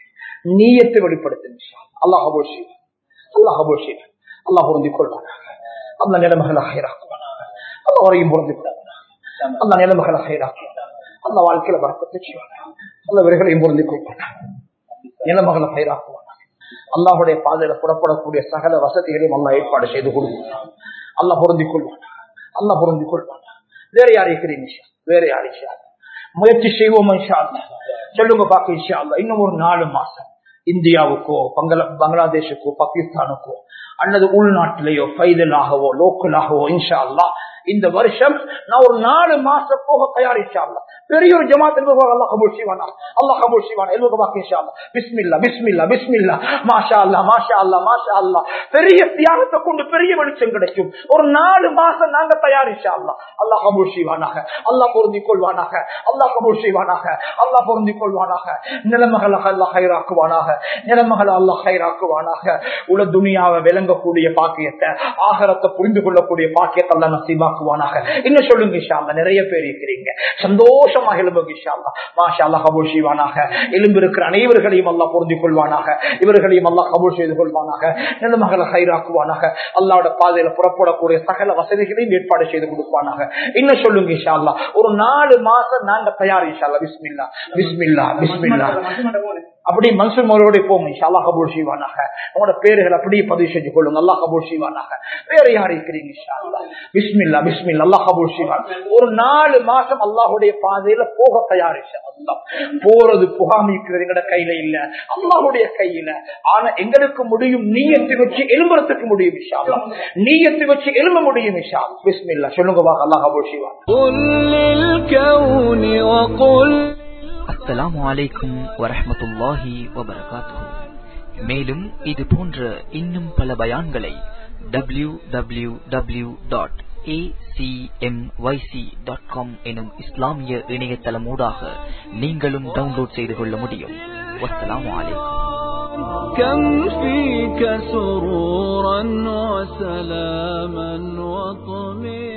நீயத்தை வெளிப்படுத்து அல்லாஹ் ஹபோஷி அல்லாஹ் ஹபோஷி அல்லாஹ் புரிந்து கொள்வாங்க அந்த நிலைமைகளை ஹைராக்குவாங்க அல்ல வரையும் புரிந்து கொள்வாங்க அந்த நிலைமைகளை ஹைராக்குவாங்க அந்த வாழ்க்கையில வரப்பட்டு செய்வாங்க அந்த விரைகளையும் புரிந்து கொள்வாங்க நிலைமைகளை ஹைராக்குவாங்க அல்லாஹுடைய பாதையில புறப்படக்கூடிய சகல வசதிகளையும் அல்லா ஏற்பாடு செய்து கொடுக்கிறான் அல்லா பொருந்திக் கொள்வான் அல்லா பொருந்திக் கொள்வான் வேற யார் இருக்கிறீங்க வேற யார் இஷா முயற்சி செய்வோம் இஷா சொல்லுங்க பாக்க இஷா இன்னும் ஒரு நாலு மாசம் இந்தியாவுக்கோ பங்களா பங்களாதேஷுக்கோ பாகிஸ்தானுக்கோ அல்லது உள்நாட்டிலேயோ பைதலாகவோ லோக்கலாகவோ இன்ஷா அல்லா இந்த வருஷம் நான் ஒரு நாலு மாசம் போக தயாரிச்சா பெரிய ஒரு ஜமாத் அல்லா கபூல் செய்வானா அல்லா கபூல் செய்வானா எல்வக பாக்கி பிஸ்மில்லா பிஸ்மில்லா பிஸ்மில்லா மாஷா அல்லா மாஷா அல்லா மாஷா அல்லா பெரிய தியாகத்தை கொண்டு பெரிய வெளிச்சம் கிடைக்கும் ஒரு நாலு மாசம் நாங்க தயாரிச்சா அல்லா அல்லா கபூல் செய்வானாக அல்லா பொருந்தி கொள்வானாக அல்லா கபூல் செய்வானாக அல்லா பொருந்தி கொள்வானாக நிலமகள் அல்லா ஹைராக்குவானாக நிலமகள் அல்லா ஹைராக்குவானாக உல துணியாவை விளங்கக்கூடிய பாக்கியத்தை ஆகரத்தை புரிந்து கொள்ளக்கூடிய பாக்கியத்தை அல்லா நசீபாக்குவானாக இன்னும் சொல்லுங்க இஷால்லா நிறைய பேர் இருக்கிறீங்க சந்தோஷமாக எலும்புங்க இஷால்லா மாஷா அல்லா கபூல் செய்வானாக எலும்பு இருக்கிற அனைவர்களையும் அல்லா பொருந்திக் கொள்வானாக இவர்களையும் அல்லா கபூல் செய்து கொள்வானாக நிலமகளை ஹைராக்குவானாக அல்லாவோட பாதையில புறப்படக்கூடிய சகல வசதிகளையும் ஏற்பாடு செய்து கொடுப்பானாக இன்னும் சொல்லுங்க இஷால்லா ஒரு நாலு மாசம் நாங்க தயார் இஷால்லா பிஸ்மில்லா பிஸ்மில்லா பிஸ்மில்லா அப்படி மன்சூர் மோரோட போங்க அல்லா கபூல் செய்வானாக உங்களோட பேர்கள் அப்படியே பதிவு செஞ்சு கொள்ளுங்க அல்லா கபூல் செய்வானாக வேற யார் இருக்கிறீங்க பிஸ்மில்லா பிஸ்மில்லா அல்லா கபூல் செய்வான் ஒரு நாலு மாசம் அல்லாஹுடைய பாதையில போக தயாரிச்ச அல்லா போறது புகாமிக்கிறது எங்கட கையில இல்ல அல்லாஹுடைய கையில ஆனா எங்களுக்கு முடியும் நீயத்தை வச்சு எலும்புறதுக்கு முடியும் விஷா நீயத்தை வச்சு எலும்ப முடியும் விஷா பிஸ்மில்லா சொல்லுங்க வாங்க அல்லா கபூல் செய்வான் قل للكون وقل அஸ்ஸலாமு அலைக்கும் வரஹ்மத்துல்லாஹி வபரகாத்துஹு மேலும் இது போன்ற இன்னும் பல பயான்களை W W W dot acmyc.com எனும் இஸ்லாமிய இணையதளமூடாக நீங்களும் டவுன்லோட் செய்து கொள்ள முடியும் வஸ்ஸலாமு அலைக்கும் كم فيك سرورا وسلاما وطمئنا